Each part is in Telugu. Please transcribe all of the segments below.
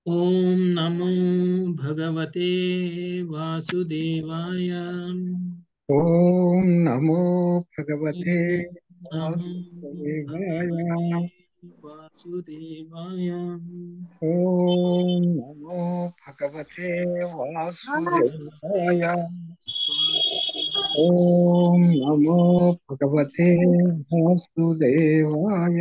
ॐ नमो भगवते वासुदेवाय ॐ नमो भगवते ॐ नमो वासुदेवाय भगवते वासुदेवाय ॐ नमो भगवते वासुदेवाय ॐ नमो भगवते वासुदेवाय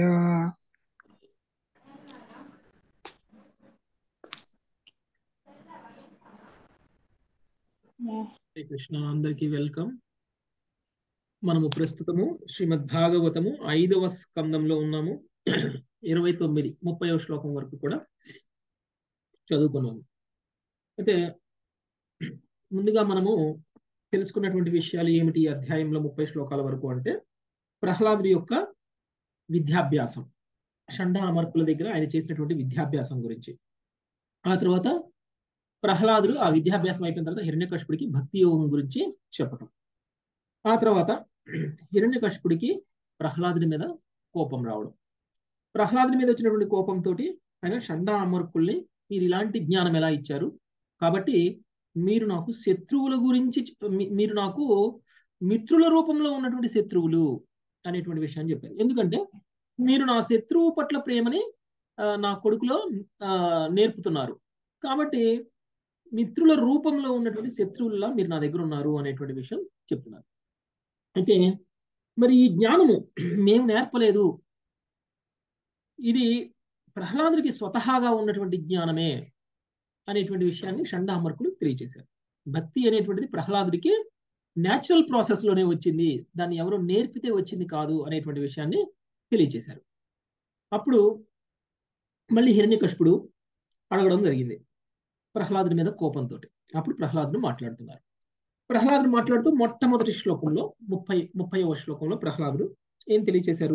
హరే కృష్ణ అందరికీ వెల్కమ్ మనము ప్రస్తుతము శ్రీమద్ భాగవతము ఐదవ స్కందంలో ఉన్నాము ఇరవై తొమ్మిది ముప్పైవ శ్లోకం వరకు కూడా చదువుకున్నాము అయితే ముందుగా మనము తెలుసుకున్నటువంటి విషయాలు ఏమిటి ఈ అధ్యాయంలో ముప్పై శ్లోకాల వరకు అంటే ప్రహ్లాదుడి యొక్క విద్యాభ్యాసం షండ అమర్పుల దగ్గర ఆయన చేసినటువంటి విద్యాభ్యాసం గురించి ఆ తర్వాత ప్రహ్లాదుడు ఆ విద్యాభ్యాసం అయిపోయిన తర్వాత హిరణ్యకశిపుడికి భక్తి యోగం గురించి చెప్పటం ఆ తర్వాత హిరణ్యకశిపుడికి ప్రహ్లాదుడి మీద కోపం రావడం ప్రహ్లాదుడి మీద వచ్చినటువంటి కోపంతో ఆయన షండా అమర్కుల్ని మీరు ఇలాంటి జ్ఞానం ఎలా ఇచ్చారు కాబట్టి మీరు నాకు శత్రువుల గురించి మీరు నాకు మిత్రుల రూపంలో ఉన్నటువంటి శత్రువులు అనేటువంటి విషయాన్ని చెప్పారు ఎందుకంటే మీరు నా శత్రువు పట్ల ప్రేమని నా కొడుకులో నేర్పుతున్నారు కాబట్టి మిత్రుల రూపంలో ఉన్నటువంటి శత్రువుల్లా మీరు నా దగ్గర ఉన్నారు అనేటువంటి విషయం చెప్తున్నారు అయితే మరి ఈ జ్ఞానము మేము నేర్పలేదు ఇది ప్రహ్లాదుడికి స్వతహాగా ఉన్నటువంటి జ్ఞానమే అనేటువంటి విషయాన్ని షండామర్కులు తెలియచేశారు భక్తి అనేటువంటిది ప్రహ్లాదుడికి న్యాచురల్ ప్రాసెస్ లోనే వచ్చింది దాన్ని ఎవరు నేర్పితే వచ్చింది కాదు అనేటువంటి విషయాన్ని తెలియచేశారు అప్పుడు మళ్ళీ హిరణ్యకశిపుడు అడగడం జరిగింది ప్రహ్లాదుడి మీద కోపంతో అప్పుడు ప్రహ్లాదుడు మాట్లాడుతున్నారు ప్రహ్లాదుడు మాట్లాడుతూ మొట్టమొదటి శ్లోకంలో ముప్పై ముప్పైవ శ్లోకంలో ప్రహ్లాదుడు ఏం తెలియచేశారు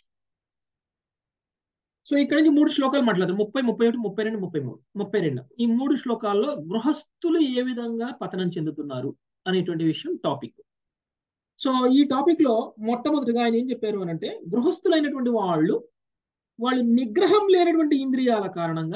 సో ఇక్కడ నుంచి మూడు శ్లోకాలు మాట్లాడతారు ముప్పై ముప్పై ఒకటి ముప్పై రెండు ముప్పై మూడు ముప్పై రెండు ఈ మూడు శ్లోకాల్లో గృహస్థులు ఏ విధంగా పతనం చెందుతున్నారు అనేటువంటి విషయం టాపిక్ సో ఈ టాపిక్ లో మొట్టమొదటిగా ఆయన ఏం చెప్పారు అని అంటే గృహస్థులైనటువంటి వాళ్ళు వాళ్ళు నిగ్రహం లేనటువంటి ఇంద్రియాల కారణంగా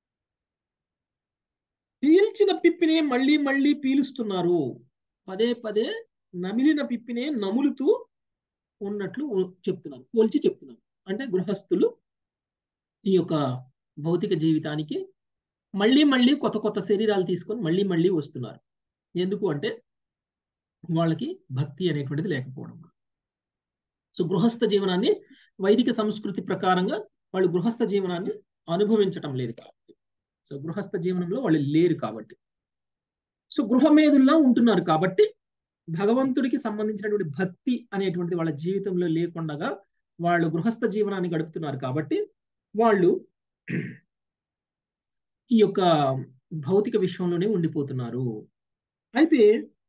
పీల్చిన పిప్పినే మళ్ళీ మళ్ళీ పీలుస్తున్నారు పదే పదే నమిలిన పిప్పినే నములుతూ ఉన్నట్లు చెప్తున్నాను పోల్చి చెప్తున్నాను అంటే గృహస్థులు ఈ యొక్క భౌతిక జీవితానికి మళ్ళీ మళ్ళీ కొత్త కొత్త శరీరాలు తీసుకొని మళ్ళీ మళ్ళీ వస్తున్నారు ఎందుకు అంటే వాళ్ళకి భక్తి అనేటువంటిది లేకపోవడం సో గృహస్థ జీవనాన్ని వైదిక సంస్కృతి ప్రకారంగా వాళ్ళు గృహస్థ జీవనాన్ని అనుభవించటం లేదు కాబట్టి సో గృహస్థ జీవనంలో వాళ్ళు లేరు కాబట్టి సో గృహమేధుల్లా ఉంటున్నారు కాబట్టి భగవంతుడికి సంబంధించినటువంటి భక్తి అనేటువంటిది వాళ్ళ జీవితంలో లేకుండా వాళ్ళు గృహస్థ జీవనాన్ని గడుపుతున్నారు కాబట్టి వాళ్ళు ఈ యొక్క భౌతిక విశ్వంలోనే ఉండిపోతున్నారు అయితే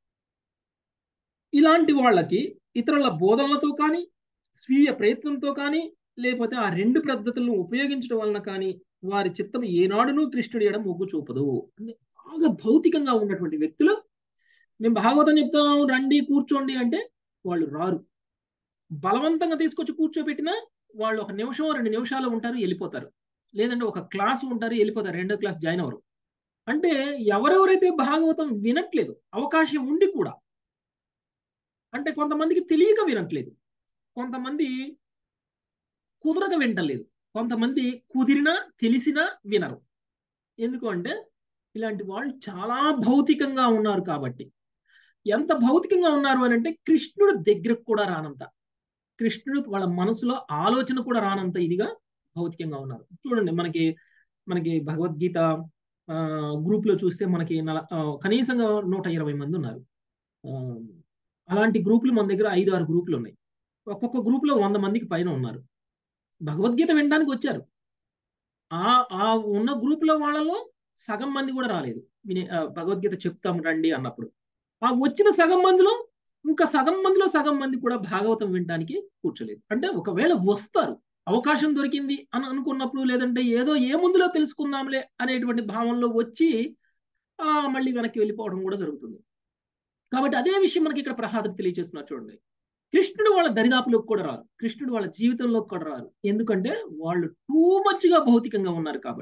ఇలాంటి వాళ్ళకి ఇతరుల బోధనలతో కానీ స్వీయ ప్రయత్నంతో కానీ లేకపోతే ఆ రెండు పద్ధతులను ఉపయోగించడం వలన కానీ వారి చిత్తం ఏనాడునూ కృష్ణుడి ఎడ మొగ్గు చూపదు అంటే బాగా భౌతికంగా ఉన్నటువంటి వ్యక్తులు మేము భాగవతం చెప్తాము రండి కూర్చోండి అంటే వాళ్ళు రారు బలవంతంగా తీసుకొచ్చి కూర్చోబెట్టినా వాళ్ళు ఒక నిమిషం రెండు నిమిషాలు ఉంటారు వెళ్ళిపోతారు లేదంటే ఒక క్లాస్ ఉంటారు వెళ్ళిపోతారు రెండో క్లాస్ జాయిన్ అవ్వరు అంటే ఎవరెవరైతే భాగవతం వినట్లేదు అవకాశం ఉండి కూడా అంటే కొంతమందికి తెలియక వినట్లేదు కొంతమంది కుదరక వింటలేదు కొంతమంది కుదిరినా తెలిసినా వినరు ఎందుకు అంటే ఇలాంటి వాళ్ళు చాలా భౌతికంగా ఉన్నారు కాబట్టి ఎంత భౌతికంగా ఉన్నారు అని అంటే కృష్ణుడు దగ్గరకు కూడా రానంత కృష్ణుడు వాళ్ళ మనసులో ఆలోచన కూడా రానంత ఇదిగా భౌతికంగా ఉన్నారు చూడండి మనకి మనకి భగవద్గీత గ్రూప్ లో చూస్తే మనకి నల కనీసంగా నూట ఇరవై మంది ఉన్నారు అలాంటి గ్రూపులు మన దగ్గర ఐదు ఆరు గ్రూపులు ఉన్నాయి ఒక్కొక్క గ్రూప్ లో వంద మందికి పైన ఉన్నారు భగవద్గీత వినడానికి వచ్చారు ఆ ఆ ఉన్న గ్రూప్ లో వాళ్ళలో సగం మంది కూడా రాలేదు వినే భగవద్గీత చెప్తాం రండి అన్నప్పుడు ఆ వచ్చిన సగం మందిలో ఇంకా సగం మందిలో సగం మంది కూడా భాగవతం వినడానికి కూర్చోలేదు అంటే ఒకవేళ వస్తారు అవకాశం దొరికింది అని అనుకున్నప్పుడు లేదంటే ఏదో ఏ ముందులో తెలుసుకుందాంలే అనేటువంటి భావంలో వచ్చి ఆ మళ్ళీ వెనక్కి వెళ్ళిపోవడం కూడా జరుగుతుంది కాబట్టి అదే విషయం మనకి ఇక్కడ ప్రహ్లాదుడు తెలియజేస్తున్నారు చూడండి కృష్ణుడు వాళ్ళ దరిదాపులోకి కూడా రారు కృష్ణుడు వాళ్ళ జీవితంలోకి కూడా రారు ఎందుకంటే వాళ్ళు టూ మచ్గా భౌతికంగా ఉన్నారు కాబట్టి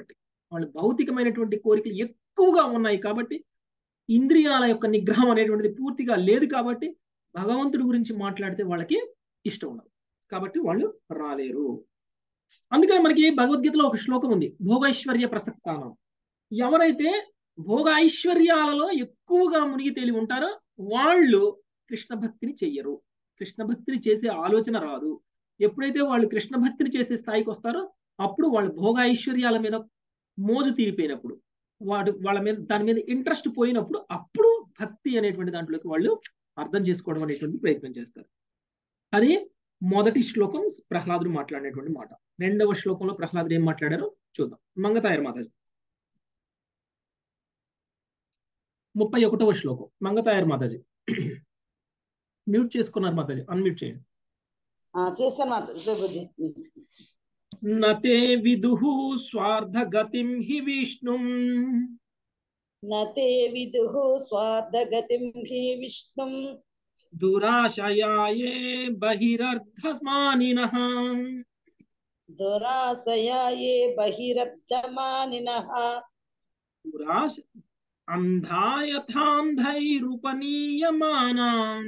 వాళ్ళు భౌతికమైనటువంటి కోరికలు ఎక్కువగా ఉన్నాయి కాబట్టి ఇంద్రియాల యొక్క నిగ్రహం అనేటువంటిది పూర్తిగా లేదు కాబట్టి భగవంతుడి గురించి మాట్లాడితే వాళ్ళకి ఇష్టం ఉండదు కాబట్టి వాళ్ళు రాలేరు అందుకని మనకి భగవద్గీతలో ఒక శ్లోకం ఉంది భోగైశ్వర్య ప్రసక్తానం ఎవరైతే భోగ ఐశ్వర్యాలలో ఎక్కువగా మునిగి తేలి ఉంటారో వాళ్ళు కృష్ణ భక్తిని చెయ్యరు కృష్ణ భక్తిని చేసే ఆలోచన రాదు ఎప్పుడైతే వాళ్ళు కృష్ణ భక్తిని చేసే స్థాయికి వస్తారో అప్పుడు వాళ్ళు భోగ ఐశ్వర్యాల మీద మోజు తీరిపోయినప్పుడు వాడు వాళ్ళ మీద దాని మీద ఇంట్రెస్ట్ పోయినప్పుడు అప్పుడు భక్తి అనేటువంటి దాంట్లోకి వాళ్ళు అర్థం చేసుకోవడం అనేటువంటి ప్రయత్నం చేస్తారు అది మొదటి శ్లోకం ప్రహ్లాదుడు మాట్లాడినటువంటి మాట రెండవ శ్లోకంలో ప్రహ్లాదుడు ఏం మాట్లాడారో చూద్దాం మంగతాయర్ మాతాజీ ముప్పై ఒకటవ శ్లోకం మంగతాయర్ మాతాజీ మ్యూట్ చేసుకున్నారు మాతాజీ అన్మ్యూట్ చేయండి చేశాను మాత ప్రభుజీ నతే విదుః స్వార్థగతిం హి విష్ణుం నతే విదుః స్వార్థగతిం హి విష్ణుం దురాశయాయే బహిరర్థమానినః దురాశయాయే బహిరర్థమానినః పురాశ అంధాయథాంధైరుపనీయమానాం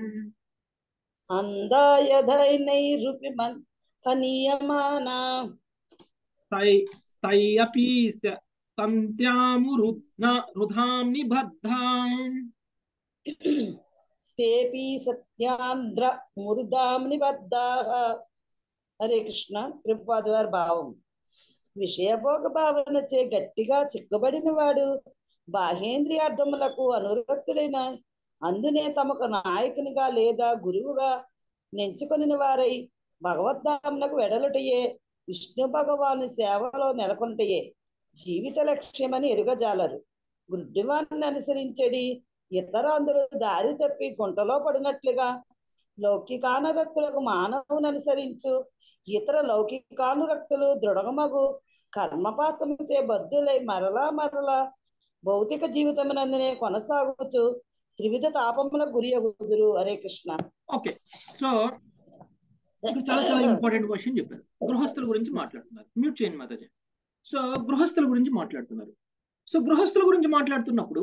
అందాయధైనైరుపి పనీయమానా తై తైయపి సంత్యామురుధ్న రుధాం నిబద్ధాం స్తేపి సత్యాంధ్ర మురుదాం నిబద్ధాః హరే కృష్ణ ప్రభుపాద వారి భావం విషయభోగ భావనచే గట్టిగా చిక్కబడిన వాడు బాహేంద్రియార్థములకు అనురక్తుడైన అందునే తమకు నాయకునిగా లేదా గురువుగా నెంచుకొనిన వారై భగవద్ధామునకు వెడలుటయే విష్ణు భగవాను సేవలో నెలకొంటయే జీవిత లక్ష్యమని ఎరుగజాలరు గుడ్డివాన్ని అనుసరించడి ఇతరులందరూ దారి తప్పి గుంటలో పడినట్లుగా లౌకికానురక్తులకు మానవుని అనుసరించు ఇతర లౌకికానురక్తులు దృఢమగు కర్మపాసముచే బద్దులై మరలా మరలా భౌతిక జీవితమునందునే కొనసాగుచు త్రివిధ తాపములకు గురి అగుదురు హరే కృష్ణ ఓకే సో ఇప్పుడు చాలా చాలా ఇంపార్టెంట్ క్వశ్చన్ చెప్పారు గృహస్థుల గురించి మాట్లాడుతున్నారు మ్యూట్ చేయండి మాతాజీ సో గృహస్థుల గురించి మాట్లాడుతున్నారు సో గృహస్థుల గురించి మాట్లాడుతున్నప్పుడు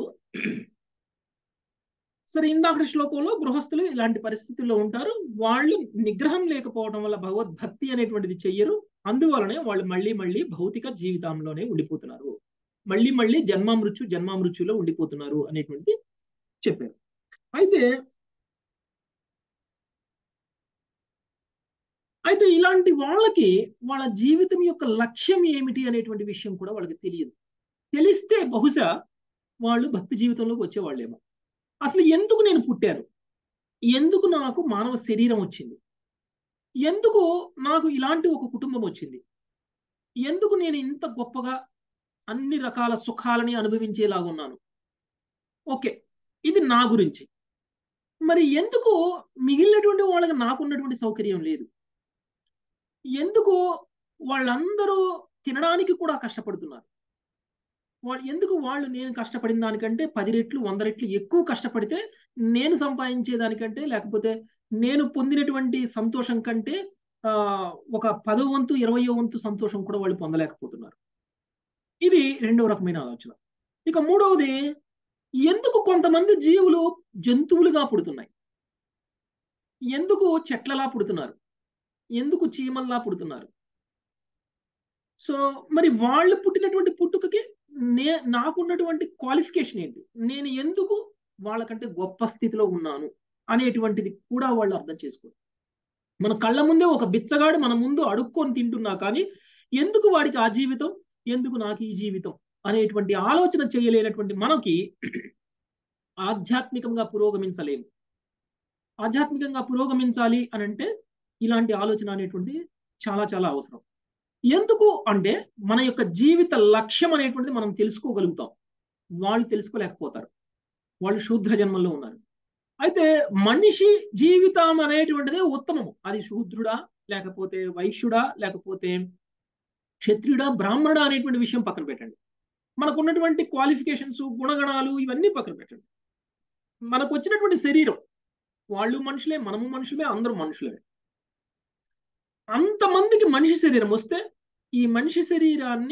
సరే ఇందాక శ్లోకంలో గృహస్థులు ఇలాంటి పరిస్థితుల్లో ఉంటారు వాళ్ళు నిగ్రహం లేకపోవడం వల్ల భగవద్భక్తి అనేటువంటిది చెయ్యరు అందువలనే వాళ్ళు మళ్ళీ మళ్ళీ భౌతిక జీవితంలోనే ఉండిపోతున్నారు మళ్ళీ మళ్ళీ జన్మామృత్యు జన్మామృత్యులో ఉండిపోతున్నారు అనేటువంటిది చెప్పారు అయితే అయితే ఇలాంటి వాళ్ళకి వాళ్ళ జీవితం యొక్క లక్ష్యం ఏమిటి అనేటువంటి విషయం కూడా వాళ్ళకి తెలియదు తెలిస్తే బహుశా వాళ్ళు భక్తి జీవితంలోకి వచ్చేవాళ్ళేమో అసలు ఎందుకు నేను పుట్టాను ఎందుకు నాకు మానవ శరీరం వచ్చింది ఎందుకు నాకు ఇలాంటి ఒక కుటుంబం వచ్చింది ఎందుకు నేను ఇంత గొప్పగా అన్ని రకాల సుఖాలని అనుభవించేలాగా ఉన్నాను ఓకే ఇది నా గురించి మరి ఎందుకు మిగిలినటువంటి వాళ్ళకి నాకున్నటువంటి సౌకర్యం లేదు ఎందుకు వాళ్ళందరూ తినడానికి కూడా కష్టపడుతున్నారు వాళ్ళు ఎందుకు వాళ్ళు నేను కష్టపడిన దానికంటే పది రెట్లు వంద రెట్లు ఎక్కువ కష్టపడితే నేను సంపాదించే దానికంటే లేకపోతే నేను పొందినటువంటి సంతోషం కంటే ఆ ఒక పదో వంతు ఇరవయో వంతు సంతోషం కూడా వాళ్ళు పొందలేకపోతున్నారు ఇది రెండవ రకమైన ఆలోచన ఇక మూడవది ఎందుకు కొంతమంది జీవులు జంతువులుగా పుడుతున్నాయి ఎందుకు చెట్లలా పుడుతున్నారు ఎందుకు చీమల్లా పుడుతున్నారు సో మరి వాళ్ళు పుట్టినటువంటి పుట్టుకకి నే నాకున్నటువంటి క్వాలిఫికేషన్ ఏంటి నేను ఎందుకు వాళ్ళకంటే గొప్ప స్థితిలో ఉన్నాను అనేటువంటిది కూడా వాళ్ళు అర్థం చేసుకోరు మన కళ్ళ ముందే ఒక బిచ్చగాడు మన ముందు అడుక్కొని తింటున్నా కానీ ఎందుకు వాడికి ఆ జీవితం ఎందుకు నాకు ఈ జీవితం అనేటువంటి ఆలోచన చేయలేనటువంటి మనకి ఆధ్యాత్మికంగా పురోగమించలేము ఆధ్యాత్మికంగా పురోగమించాలి అని అంటే ఇలాంటి ఆలోచన అనేటువంటిది చాలా చాలా అవసరం ఎందుకు అంటే మన యొక్క జీవిత లక్ష్యం అనేటువంటిది మనం తెలుసుకోగలుగుతాం వాళ్ళు తెలుసుకోలేకపోతారు వాళ్ళు శూద్ర జన్మంలో ఉన్నారు అయితే మనిషి జీవితం అనేటువంటిదే ఉత్తమము అది శూద్రుడా లేకపోతే వైశ్యుడా లేకపోతే క్షత్రియుడా బ్రాహ్మణుడా అనేటువంటి విషయం పక్కన పెట్టండి మనకు ఉన్నటువంటి క్వాలిఫికేషన్స్ గుణగణాలు ఇవన్నీ పక్కన పెట్టండి మనకు వచ్చినటువంటి శరీరం వాళ్ళు మనుషులే మనము మనుషులే అందరూ మనుషులే అంతమందికి మనిషి శరీరం వస్తే ఈ మనిషి శరీరాన్ని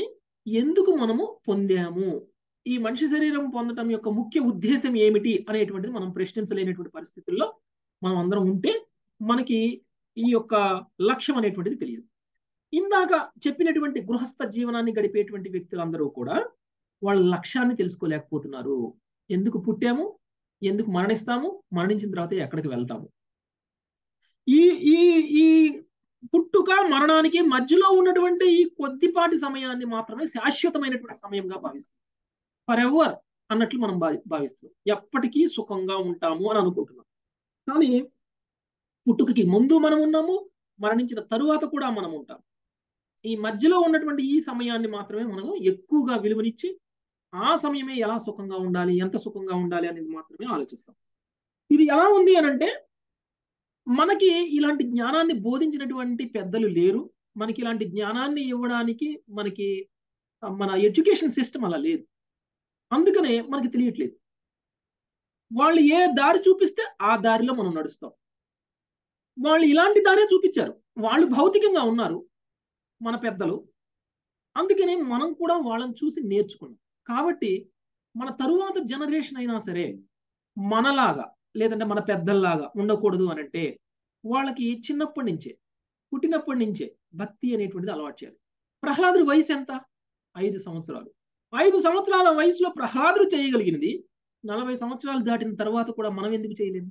ఎందుకు మనము పొందాము ఈ మనిషి శరీరం పొందటం యొక్క ముఖ్య ఉద్దేశం ఏమిటి అనేటువంటిది మనం ప్రశ్నించలేనటువంటి పరిస్థితుల్లో మనం అందరం ఉంటే మనకి ఈ యొక్క లక్ష్యం అనేటువంటిది తెలియదు ఇందాక చెప్పినటువంటి గృహస్థ జీవనాన్ని గడిపేటువంటి వ్యక్తులందరూ కూడా వాళ్ళ లక్ష్యాన్ని తెలుసుకోలేకపోతున్నారు ఎందుకు పుట్టాము ఎందుకు మరణిస్తాము మరణించిన తర్వాత ఎక్కడికి వెళ్తాము ఈ ఈ ఈ పుట్టుక మరణానికి మధ్యలో ఉన్నటువంటి ఈ కొద్దిపాటి సమయాన్ని మాత్రమే శాశ్వతమైనటువంటి సమయంగా భావిస్తాం ఫర్ ఎవర్ అన్నట్లు మనం భావి భావిస్తున్నాం ఎప్పటికీ సుఖంగా ఉంటాము అని అనుకుంటున్నాం కానీ పుట్టుకకి ముందు మనం ఉన్నాము మరణించిన తరువాత కూడా మనం ఉంటాం ఈ మధ్యలో ఉన్నటువంటి ఈ సమయాన్ని మాత్రమే మనం ఎక్కువగా విలువనిచ్చి ఆ సమయమే ఎలా సుఖంగా ఉండాలి ఎంత సుఖంగా ఉండాలి అనేది మాత్రమే ఆలోచిస్తాం ఇది ఎలా ఉంది అని అంటే మనకి ఇలాంటి జ్ఞానాన్ని బోధించినటువంటి పెద్దలు లేరు మనకి ఇలాంటి జ్ఞానాన్ని ఇవ్వడానికి మనకి మన ఎడ్యుకేషన్ సిస్టమ్ అలా లేదు అందుకనే మనకి తెలియట్లేదు వాళ్ళు ఏ దారి చూపిస్తే ఆ దారిలో మనం నడుస్తాం వాళ్ళు ఇలాంటి దారే చూపించారు వాళ్ళు భౌతికంగా ఉన్నారు మన పెద్దలు అందుకనే మనం కూడా వాళ్ళని చూసి నేర్చుకున్నాం కాబట్టి మన తరువాత జనరేషన్ అయినా సరే మనలాగా లేదంటే మన పెద్దల్లాగా ఉండకూడదు అని అంటే వాళ్ళకి చిన్నప్పటి నుంచే పుట్టినప్పటి నుంచే భక్తి అనేటువంటిది అలవాటు చేయాలి ప్రహ్లాదుడి వయసు ఎంత ఐదు సంవత్సరాలు ఐదు సంవత్సరాల వయసులో ప్రహ్లాదుడు చేయగలిగినది నలభై సంవత్సరాలు దాటిన తర్వాత కూడా మనం ఎందుకు చేయలేము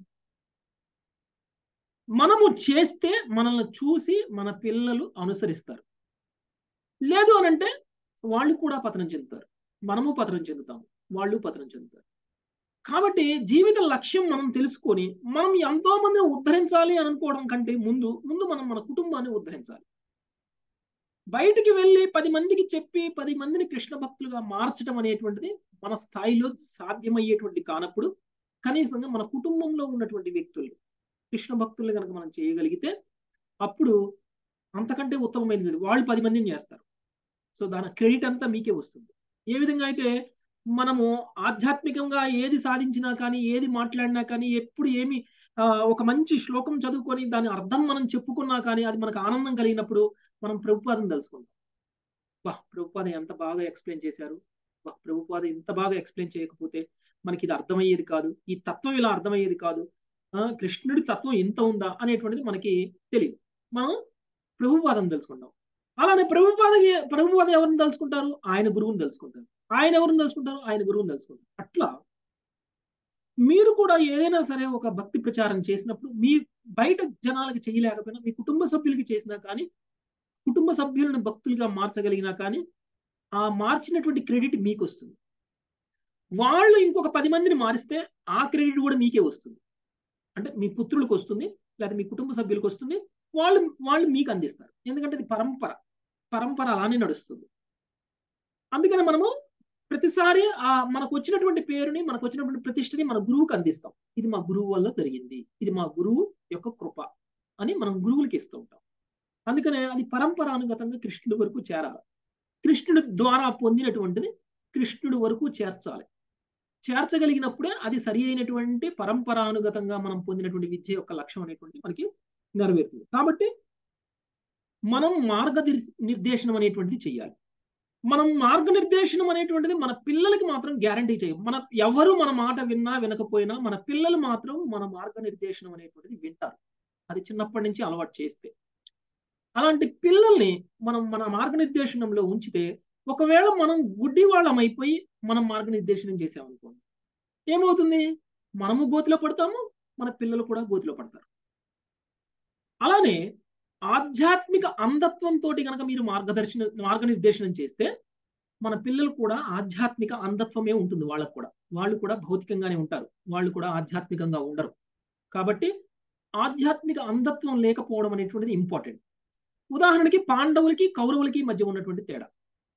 మనము చేస్తే మనల్ని చూసి మన పిల్లలు అనుసరిస్తారు లేదు అని అంటే వాళ్ళు కూడా పతనం చెందుతారు మనము పతనం చెందుతాము వాళ్ళు పతనం చెందుతారు కాబట్టి జీవిత లక్ష్యం మనం తెలుసుకొని మనం ఎంతో మందిని ఉద్ధరించాలి అని అనుకోవడం కంటే ముందు ముందు మనం మన కుటుంబాన్ని ఉద్ధరించాలి బయటికి వెళ్ళి పది మందికి చెప్పి పది మందిని కృష్ణ భక్తులుగా మార్చడం అనేటువంటిది మన స్థాయిలో సాధ్యమయ్యేటువంటి కానప్పుడు కనీసంగా మన కుటుంబంలో ఉన్నటువంటి వ్యక్తులు కృష్ణ భక్తులు కనుక మనం చేయగలిగితే అప్పుడు అంతకంటే ఉత్తమమైనది వాళ్ళు పది మందిని చేస్తారు సో దాని క్రెడిట్ అంతా మీకే వస్తుంది ఏ విధంగా అయితే మనము ఆధ్యాత్మికంగా ఏది సాధించినా కానీ ఏది మాట్లాడినా కానీ ఎప్పుడు ఏమి ఒక మంచి శ్లోకం చదువుకొని దాని అర్థం మనం చెప్పుకున్నా కానీ అది మనకు ఆనందం కలిగినప్పుడు మనం ప్రభుపాదం తెలుసుకుంటాం వా ప్రభుపాద ఎంత బాగా ఎక్స్ప్లెయిన్ చేశారు వా ప్రభుపాద ఇంత బాగా ఎక్స్ప్లెయిన్ చేయకపోతే మనకి ఇది అర్థమయ్యేది కాదు ఈ తత్వం ఇలా అర్థమయ్యేది కాదు కృష్ణుడి తత్వం ఇంత ఉందా అనేటువంటిది మనకి తెలియదు మనం ప్రభుపాదం తెలుసుకుంటాం అలానే ప్రభుపాద ప్రభుపాద ఎవరిని తెలుసుకుంటారు ఆయన గురువుని తెలుసుకుంటారు ఆయన ఎవరిని తెలుసుకుంటారు ఆయన గురువుని తెలుసుకుంటారు అట్లా మీరు కూడా ఏదైనా సరే ఒక భక్తి ప్రచారం చేసినప్పుడు మీ బయట జనాలకి చేయలేకపోయినా మీ కుటుంబ సభ్యులకి చేసినా కానీ కుటుంబ సభ్యులను భక్తులుగా మార్చగలిగినా కానీ ఆ మార్చినటువంటి క్రెడిట్ మీకు వస్తుంది వాళ్ళు ఇంకొక పది మందిని మారిస్తే ఆ క్రెడిట్ కూడా మీకే వస్తుంది అంటే మీ పుత్రులకు వస్తుంది లేదా మీ కుటుంబ సభ్యులకు వస్తుంది వాళ్ళు వాళ్ళు మీకు అందిస్తారు ఎందుకంటే అది పరంపర పరంపర అలానే నడుస్తుంది అందుకని మనము ప్రతిసారి ఆ మనకు వచ్చినటువంటి పేరుని మనకు వచ్చినటువంటి ప్రతిష్టని మన గురువుకి అందిస్తాం ఇది మా గురువు వల్ల జరిగింది ఇది మా గురువు యొక్క కృప అని మనం గురువులకి ఇస్తూ ఉంటాం అందుకనే అది పరంపరానుగతంగా కృష్ణుడి వరకు చేరాలి కృష్ణుడి ద్వారా పొందినటువంటిది కృష్ణుడి వరకు చేర్చాలి చేర్చగలిగినప్పుడే అది సరి అయినటువంటి పరంపరానుగతంగా మనం పొందినటువంటి విద్య యొక్క లక్ష్యం అనేటువంటిది మనకి నెరవేరుతుంది కాబట్టి మనం మార్గ నిర్దేశనం అనేటువంటిది చేయాలి మనం మార్గనిర్దేశనం అనేటువంటిది మన పిల్లలకి మాత్రం గ్యారంటీ చేయం మన ఎవరు మన మాట విన్నా వినకపోయినా మన పిల్లలు మాత్రం మన మార్గనిర్దేశనం అనేటువంటిది వింటారు అది చిన్నప్పటి నుంచి అలవాటు చేస్తే అలాంటి పిల్లల్ని మనం మన మార్గనిర్దేశనంలో ఉంచితే ఒకవేళ మనం గుడ్డి వాళ్ళం అయిపోయి మనం మార్గనిర్దేశనం చేసామనుకోండి ఏమవుతుంది మనము గోతిలో పడతాము మన పిల్లలు కూడా గోతిలో పడతారు అలానే ఆధ్యాత్మిక అంధత్వంతో కనుక మీరు మార్గదర్శన మార్గనిర్దేశనం చేస్తే మన పిల్లలు కూడా ఆధ్యాత్మిక అంధత్వమే ఉంటుంది వాళ్ళకు కూడా వాళ్ళు కూడా భౌతికంగానే ఉంటారు వాళ్ళు కూడా ఆధ్యాత్మికంగా ఉండరు కాబట్టి ఆధ్యాత్మిక అంధత్వం లేకపోవడం అనేటువంటిది ఇంపార్టెంట్ ఉదాహరణకి పాండవులకి కౌరవులకి మధ్య ఉన్నటువంటి తేడా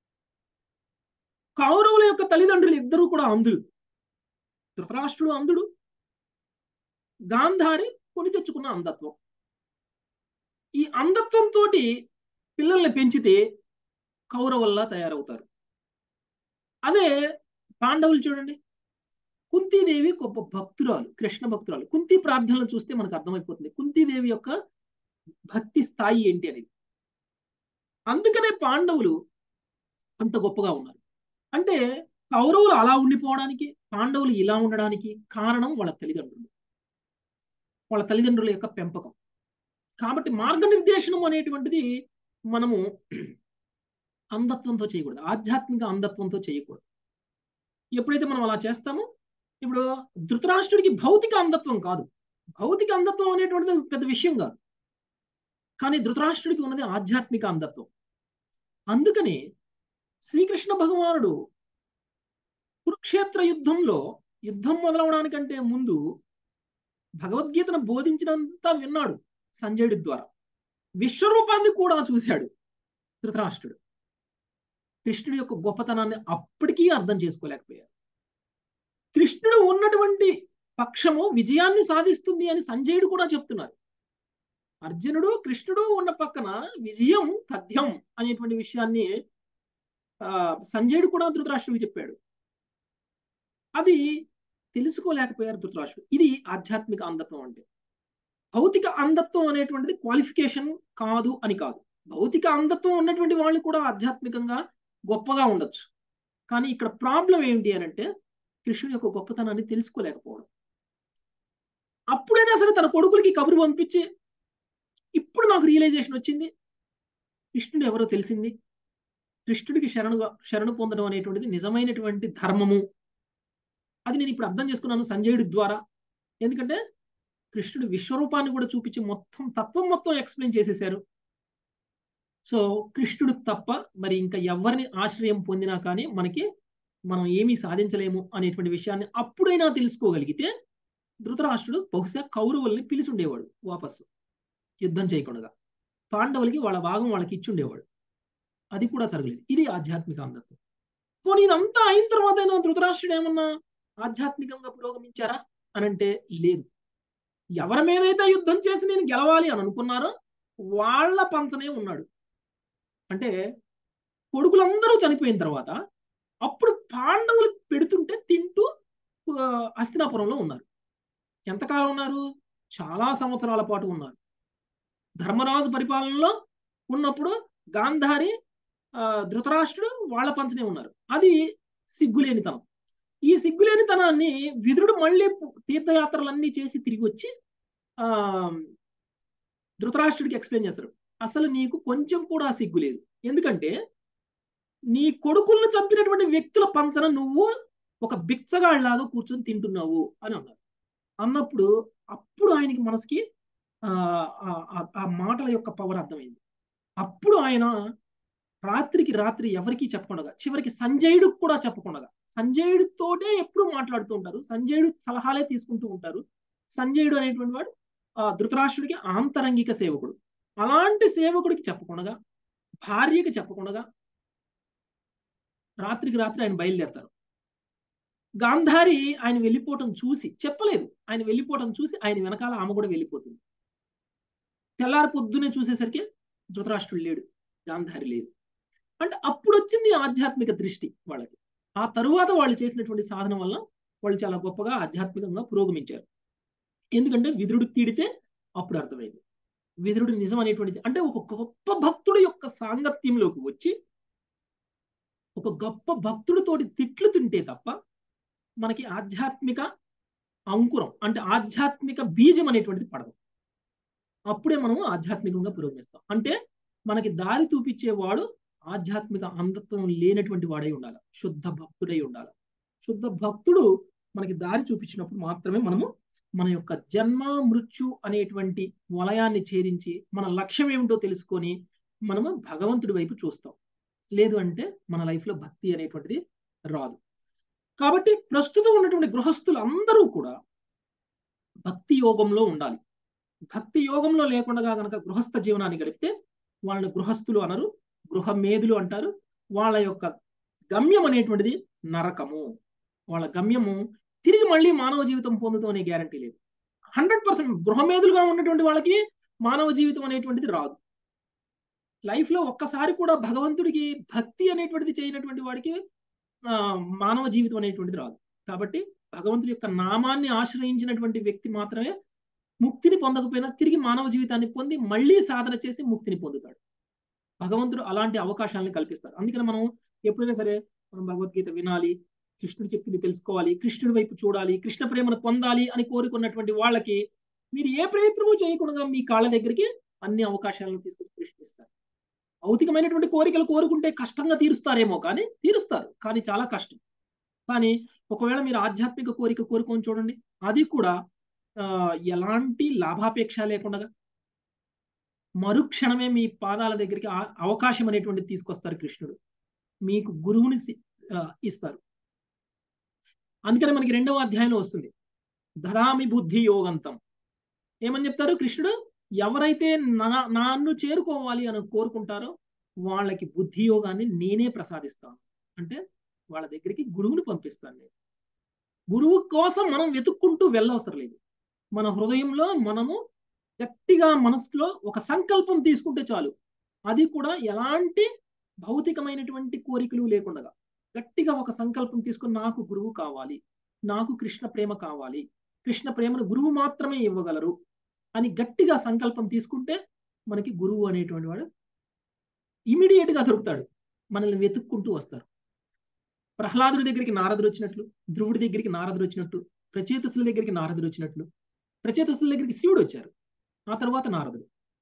కౌరవుల యొక్క తల్లిదండ్రులు ఇద్దరూ కూడా అంధులు ధృతరాష్ట్రుడు అంధుడు గాంధారి కొని తెచ్చుకున్న అంధత్వం ఈ అంధత్వంతో పిల్లల్ని పెంచితే కౌరవల్లా తయారవుతారు అదే పాండవులు చూడండి కుంతీదేవి గొప్ప భక్తురాలు కృష్ణ భక్తురాలు కుంతి ప్రార్థనలు చూస్తే మనకు అర్థమైపోతుంది కుంతీదేవి యొక్క భక్తి స్థాయి ఏంటి అనేది అందుకనే పాండవులు అంత గొప్పగా ఉన్నారు అంటే కౌరవులు అలా ఉండిపోవడానికి పాండవులు ఇలా ఉండడానికి కారణం వాళ్ళ తల్లిదండ్రులు వాళ్ళ తల్లిదండ్రుల యొక్క పెంపకం కాబట్టి మార్గనిర్దేశనం అనేటువంటిది మనము అంధత్వంతో చేయకూడదు ఆధ్యాత్మిక అంధత్వంతో చేయకూడదు ఎప్పుడైతే మనం అలా చేస్తామో ఇప్పుడు ధృతరాష్ట్రుడికి భౌతిక అంధత్వం కాదు భౌతిక అంధత్వం అనేటువంటిది పెద్ద విషయం కాదు కానీ ధృతరాష్ట్రుడికి ఉన్నది ఆధ్యాత్మిక అంధత్వం అందుకని శ్రీకృష్ణ భగవానుడు కురుక్షేత్ర యుద్ధంలో యుద్ధం మొదలవడానికంటే ముందు భగవద్గీతను బోధించినంత విన్నాడు సంజయుడి ద్వారా విశ్వరూపాన్ని కూడా చూశాడు ధృతరాష్ట్రుడు కృష్ణుడి యొక్క గొప్పతనాన్ని అప్పటికీ అర్థం చేసుకోలేకపోయారు కృష్ణుడు ఉన్నటువంటి పక్షము విజయాన్ని సాధిస్తుంది అని సంజయుడు కూడా చెప్తున్నారు అర్జునుడు కృష్ణుడు ఉన్న పక్కన విజయం తథ్యం అనేటువంటి విషయాన్ని ఆ సంజయుడు కూడా ధృతరాష్ట్రుడికి చెప్పాడు అది తెలుసుకోలేకపోయారు ధృతరాష్ట్రుడు ఇది ఆధ్యాత్మిక అంధత్వం అంటే భౌతిక అంధత్వం అనేటువంటిది క్వాలిఫికేషన్ కాదు అని కాదు భౌతిక అంధత్వం ఉన్నటువంటి వాళ్ళు కూడా ఆధ్యాత్మికంగా గొప్పగా ఉండొచ్చు కానీ ఇక్కడ ప్రాబ్లం ఏంటి అని అంటే కృష్ణుని యొక్క గొప్పతనాన్ని తెలుసుకోలేకపోవడం అప్పుడైనా సరే తన కొడుకులకి కబురు పంపించి ఇప్పుడు నాకు రియలైజేషన్ వచ్చింది కృష్ణుడు ఎవరో తెలిసింది కృష్ణుడికి శరణు శరణు పొందడం అనేటువంటిది నిజమైనటువంటి ధర్మము అది నేను ఇప్పుడు అర్థం చేసుకున్నాను సంజయుడి ద్వారా ఎందుకంటే కృష్ణుడు విశ్వరూపాన్ని కూడా చూపించి మొత్తం తత్వం మొత్తం ఎక్స్ప్లెయిన్ చేసేశారు సో కృష్ణుడు తప్ప మరి ఇంకా ఎవరిని ఆశ్రయం పొందినా కానీ మనకి మనం ఏమీ సాధించలేము అనేటువంటి విషయాన్ని అప్పుడైనా తెలుసుకోగలిగితే ధృతరాష్ట్రుడు బహుశా కౌరవుల్ని పిలిచి ఉండేవాడు వాపస్సు యుద్ధం చేయకుండా పాండవులకి వాళ్ళ భాగం వాళ్ళకి ఇచ్చి ఉండేవాడు అది కూడా జరగలేదు ఇది ఆధ్యాత్మిక అంధత్వం పోనీ ఇదంతా అయిన తర్వాత అయినా ధృతరాష్ట్రుడు ఏమన్నా ఆధ్యాత్మికంగా పురోగమించారా అని అంటే లేదు ఎవరి మీదైతే యుద్ధం చేసి నేను గెలవాలి అని అనుకున్నారో వాళ్ళ పంచనే ఉన్నాడు అంటే కొడుకులందరూ చనిపోయిన తర్వాత అప్పుడు పాండవులు పెడుతుంటే తింటూ హస్తినాపురంలో ఉన్నారు ఎంతకాలం ఉన్నారు చాలా సంవత్సరాల పాటు ఉన్నారు ధర్మరాజు పరిపాలనలో ఉన్నప్పుడు గాంధారి ధృతరాష్ట్రుడు వాళ్ళ పంచనే ఉన్నారు అది సిగ్గులేనితనం ఈ సిగ్గులేనితనాన్ని విదురుడు మళ్ళీ తీర్థయాత్రలన్నీ చేసి తిరిగి వచ్చి ఆ ధృతరాష్ట్రుడికి ఎక్స్ప్లెయిన్ చేస్తారు అసలు నీకు కొంచెం కూడా సిగ్గు లేదు ఎందుకంటే నీ కొడుకులను చంపినటువంటి వ్యక్తుల పంచన నువ్వు ఒక బిచ్చగాళ్ళలాగా కూర్చొని తింటున్నావు అని అన్నారు అన్నప్పుడు అప్పుడు ఆయనకి మనసుకి ఆ మాటల యొక్క పవర్ అర్థమైంది అప్పుడు ఆయన రాత్రికి రాత్రి ఎవరికి చెప్పకుండా చివరికి సంజయుడికి కూడా చెప్పకుండా సంజయుడితోటే ఎప్పుడు మాట్లాడుతూ ఉంటారు సంజయుడు సలహాలే తీసుకుంటూ ఉంటారు సంజయుడు అనేటువంటి వాడు ఆ ధృతరాష్ట్రుడికి ఆంతరంగిక సేవకుడు అలాంటి సేవకుడికి చెప్పకుండా భార్యకి చెప్పకుండా రాత్రికి రాత్రి ఆయన బయలుదేరతారు గాంధారి ఆయన వెళ్ళిపోవటం చూసి చెప్పలేదు ఆయన వెళ్ళిపోవటం చూసి ఆయన వెనకాల ఆమె కూడా వెళ్ళిపోతుంది తెల్లారి పొద్దునే చూసేసరికి ధృతరాష్ట్రుడు లేడు గాంధారి లేదు అంటే అప్పుడు వచ్చింది ఆధ్యాత్మిక దృష్టి వాళ్ళకి ఆ తరువాత వాళ్ళు చేసినటువంటి సాధన వల్ల వాళ్ళు చాలా గొప్పగా ఆధ్యాత్మికంగా పురోగమించారు ఎందుకంటే విదురుడు తీడితే అప్పుడు అర్థమైంది విదురుడు నిజం అనేటువంటిది అంటే ఒక గొప్ప భక్తుడు యొక్క సాంగత్యంలోకి వచ్చి ఒక గొప్ప భక్తుడితోటి తిట్లు తింటే తప్ప మనకి ఆధ్యాత్మిక అంకురం అంటే ఆధ్యాత్మిక బీజం అనేటువంటిది పడదు అప్పుడే మనము ఆధ్యాత్మికంగా పురోగమిస్తాం అంటే మనకి దారి చూపించేవాడు ఆధ్యాత్మిక అంధత్వం లేనటువంటి వాడై ఉండాలి శుద్ధ భక్తుడై ఉండాలి శుద్ధ భక్తుడు మనకి దారి చూపించినప్పుడు మాత్రమే మనము మన యొక్క జన్మ మృత్యు అనేటువంటి వలయాన్ని ఛేదించి మన లక్ష్యం ఏమిటో తెలుసుకొని మనము భగవంతుడి వైపు చూస్తాం లేదు అంటే మన లైఫ్లో భక్తి అనేటువంటిది రాదు కాబట్టి ప్రస్తుతం ఉన్నటువంటి గృహస్థులు అందరూ కూడా భక్తి యోగంలో ఉండాలి భక్తి యోగంలో లేకుండా కనుక గృహస్థ జీవనాన్ని గడిపితే వాళ్ళని గృహస్థులు అనరు గృహమేధులు అంటారు వాళ్ళ యొక్క గమ్యం అనేటువంటిది నరకము వాళ్ళ గమ్యము తిరిగి మళ్ళీ మానవ జీవితం పొందుతాం అనే గ్యారంటీ లేదు హండ్రెడ్ పర్సెంట్ గృహమేధులుగా ఉన్నటువంటి వాళ్ళకి మానవ జీవితం అనేటువంటిది రాదు లైఫ్ లో ఒక్కసారి కూడా భగవంతుడికి భక్తి అనేటువంటిది చేయనటువంటి వాడికి మానవ జీవితం అనేటువంటిది రాదు కాబట్టి భగవంతుడి యొక్క నామాన్ని ఆశ్రయించినటువంటి వ్యక్తి మాత్రమే ముక్తిని పొందకపోయినా తిరిగి మానవ జీవితాన్ని పొంది మళ్ళీ సాధన చేసి ముక్తిని పొందుతాడు భగవంతుడు అలాంటి అవకాశాలను కల్పిస్తారు అందుకని మనం ఎప్పుడైనా సరే మనం భగవద్గీత వినాలి కృష్ణుడు చెప్పింది తెలుసుకోవాలి కృష్ణుడి వైపు చూడాలి కృష్ణ ప్రేమను పొందాలి అని కోరుకున్నటువంటి వాళ్ళకి మీరు ఏ ప్రయత్నము చేయకుండా మీ కాళ్ళ దగ్గరికి అన్ని అవకాశాలను తీసుకొచ్చి కృష్ణ ఇస్తారు భౌతికమైనటువంటి కోరికలు కోరుకుంటే కష్టంగా తీరుస్తారేమో కానీ తీరుస్తారు కానీ చాలా కష్టం కానీ ఒకవేళ మీరు ఆధ్యాత్మిక కోరిక కోరుకొని చూడండి అది కూడా ఆ, ఎలాంటి లాభాపేక్ష లేకుండా మరుక్షణమే మీ పాదాల దగ్గరికి ఆ- అవకాశం అనేటువంటిది తీసుకొస్తారు కృష్ణుడు మీకు గురువుని సి- ఆ, ఇస్తారు అందుకని మనకి రెండవ అధ్యాయంలో వస్తుంది దదామి బుద్ధి యోగంతం ఏమని చెప్తారు కృష్ణుడు ఎవరైతే నా నన్ను చేరుకోవాలి అని కోరుకుంటారో వాళ్ళకి బుద్ధి యోగాన్ని నేనే ప్రసాదిస్తాను అంటే వాళ్ళ దగ్గరికి గురువుని పంపిస్తాను నేను గురువు కోసం మనం వెతుక్కుంటూ వెళ్ళవసరం లేదు మన హృదయంలో మనము గట్టిగా మనసులో ఒక సంకల్పం తీసుకుంటే చాలు అది కూడా ఎలాంటి భౌతికమైనటువంటి కోరికలు లేకుండా గట్టిగా ఒక సంకల్పం తీసుకుని నాకు గురువు కావాలి నాకు కృష్ణ ప్రేమ కావాలి కృష్ణ ప్రేమను గురువు మాత్రమే ఇవ్వగలరు అని గట్టిగా సంకల్పం తీసుకుంటే మనకి గురువు అనేటువంటి వాడు ఇమీడియట్ గా దొరుకుతాడు మనల్ని వెతుక్కుంటూ వస్తారు ప్రహ్లాదుడి దగ్గరికి నారదుడు వచ్చినట్లు ధ్రువుడి దగ్గరికి నారదుడు వచ్చినట్టు ప్రచేతసుల దగ్గరికి నారదుడు వచ్చినట్లు ప్రచేతసుల దగ్గరికి శివుడు వచ్చారు ఆ తర్వాత నారదుడు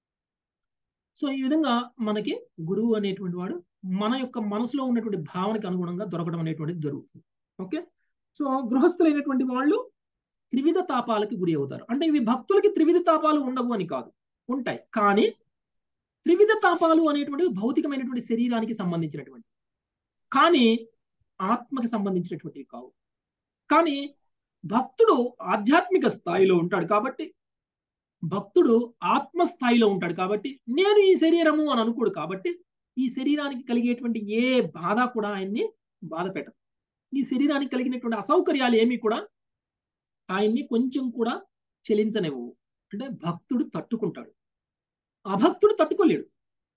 సో ఈ విధంగా మనకి గురువు అనేటువంటి వాడు మన యొక్క మనసులో ఉన్నటువంటి భావనకి అనుగుణంగా దొరకడం అనేటువంటిది జరుగుతుంది ఓకే సో గృహస్థులైనటువంటి వాళ్ళు త్రివిధ తాపాలకి గురి అవుతారు అంటే ఇవి భక్తులకి త్రివిధ తాపాలు ఉండవు అని కాదు ఉంటాయి కానీ త్రివిధ తాపాలు అనేటువంటివి భౌతికమైనటువంటి శరీరానికి సంబంధించినటువంటి కానీ ఆత్మకి సంబంధించినటువంటివి కావు కానీ భక్తుడు ఆధ్యాత్మిక స్థాయిలో ఉంటాడు కాబట్టి భక్తుడు ఆత్మ స్థాయిలో ఉంటాడు కాబట్టి నేను ఈ శరీరము అని అనుకోడు కాబట్టి ఈ శరీరానికి కలిగేటువంటి ఏ బాధ కూడా ఆయన్ని బాధ పెట్టదు ఈ శరీరానికి కలిగినటువంటి అసౌకర్యాలు ఏమీ కూడా ఆయన్ని కొంచెం కూడా చెలించనివ్వవు అంటే భక్తుడు తట్టుకుంటాడు అభక్తుడు తట్టుకోలేడు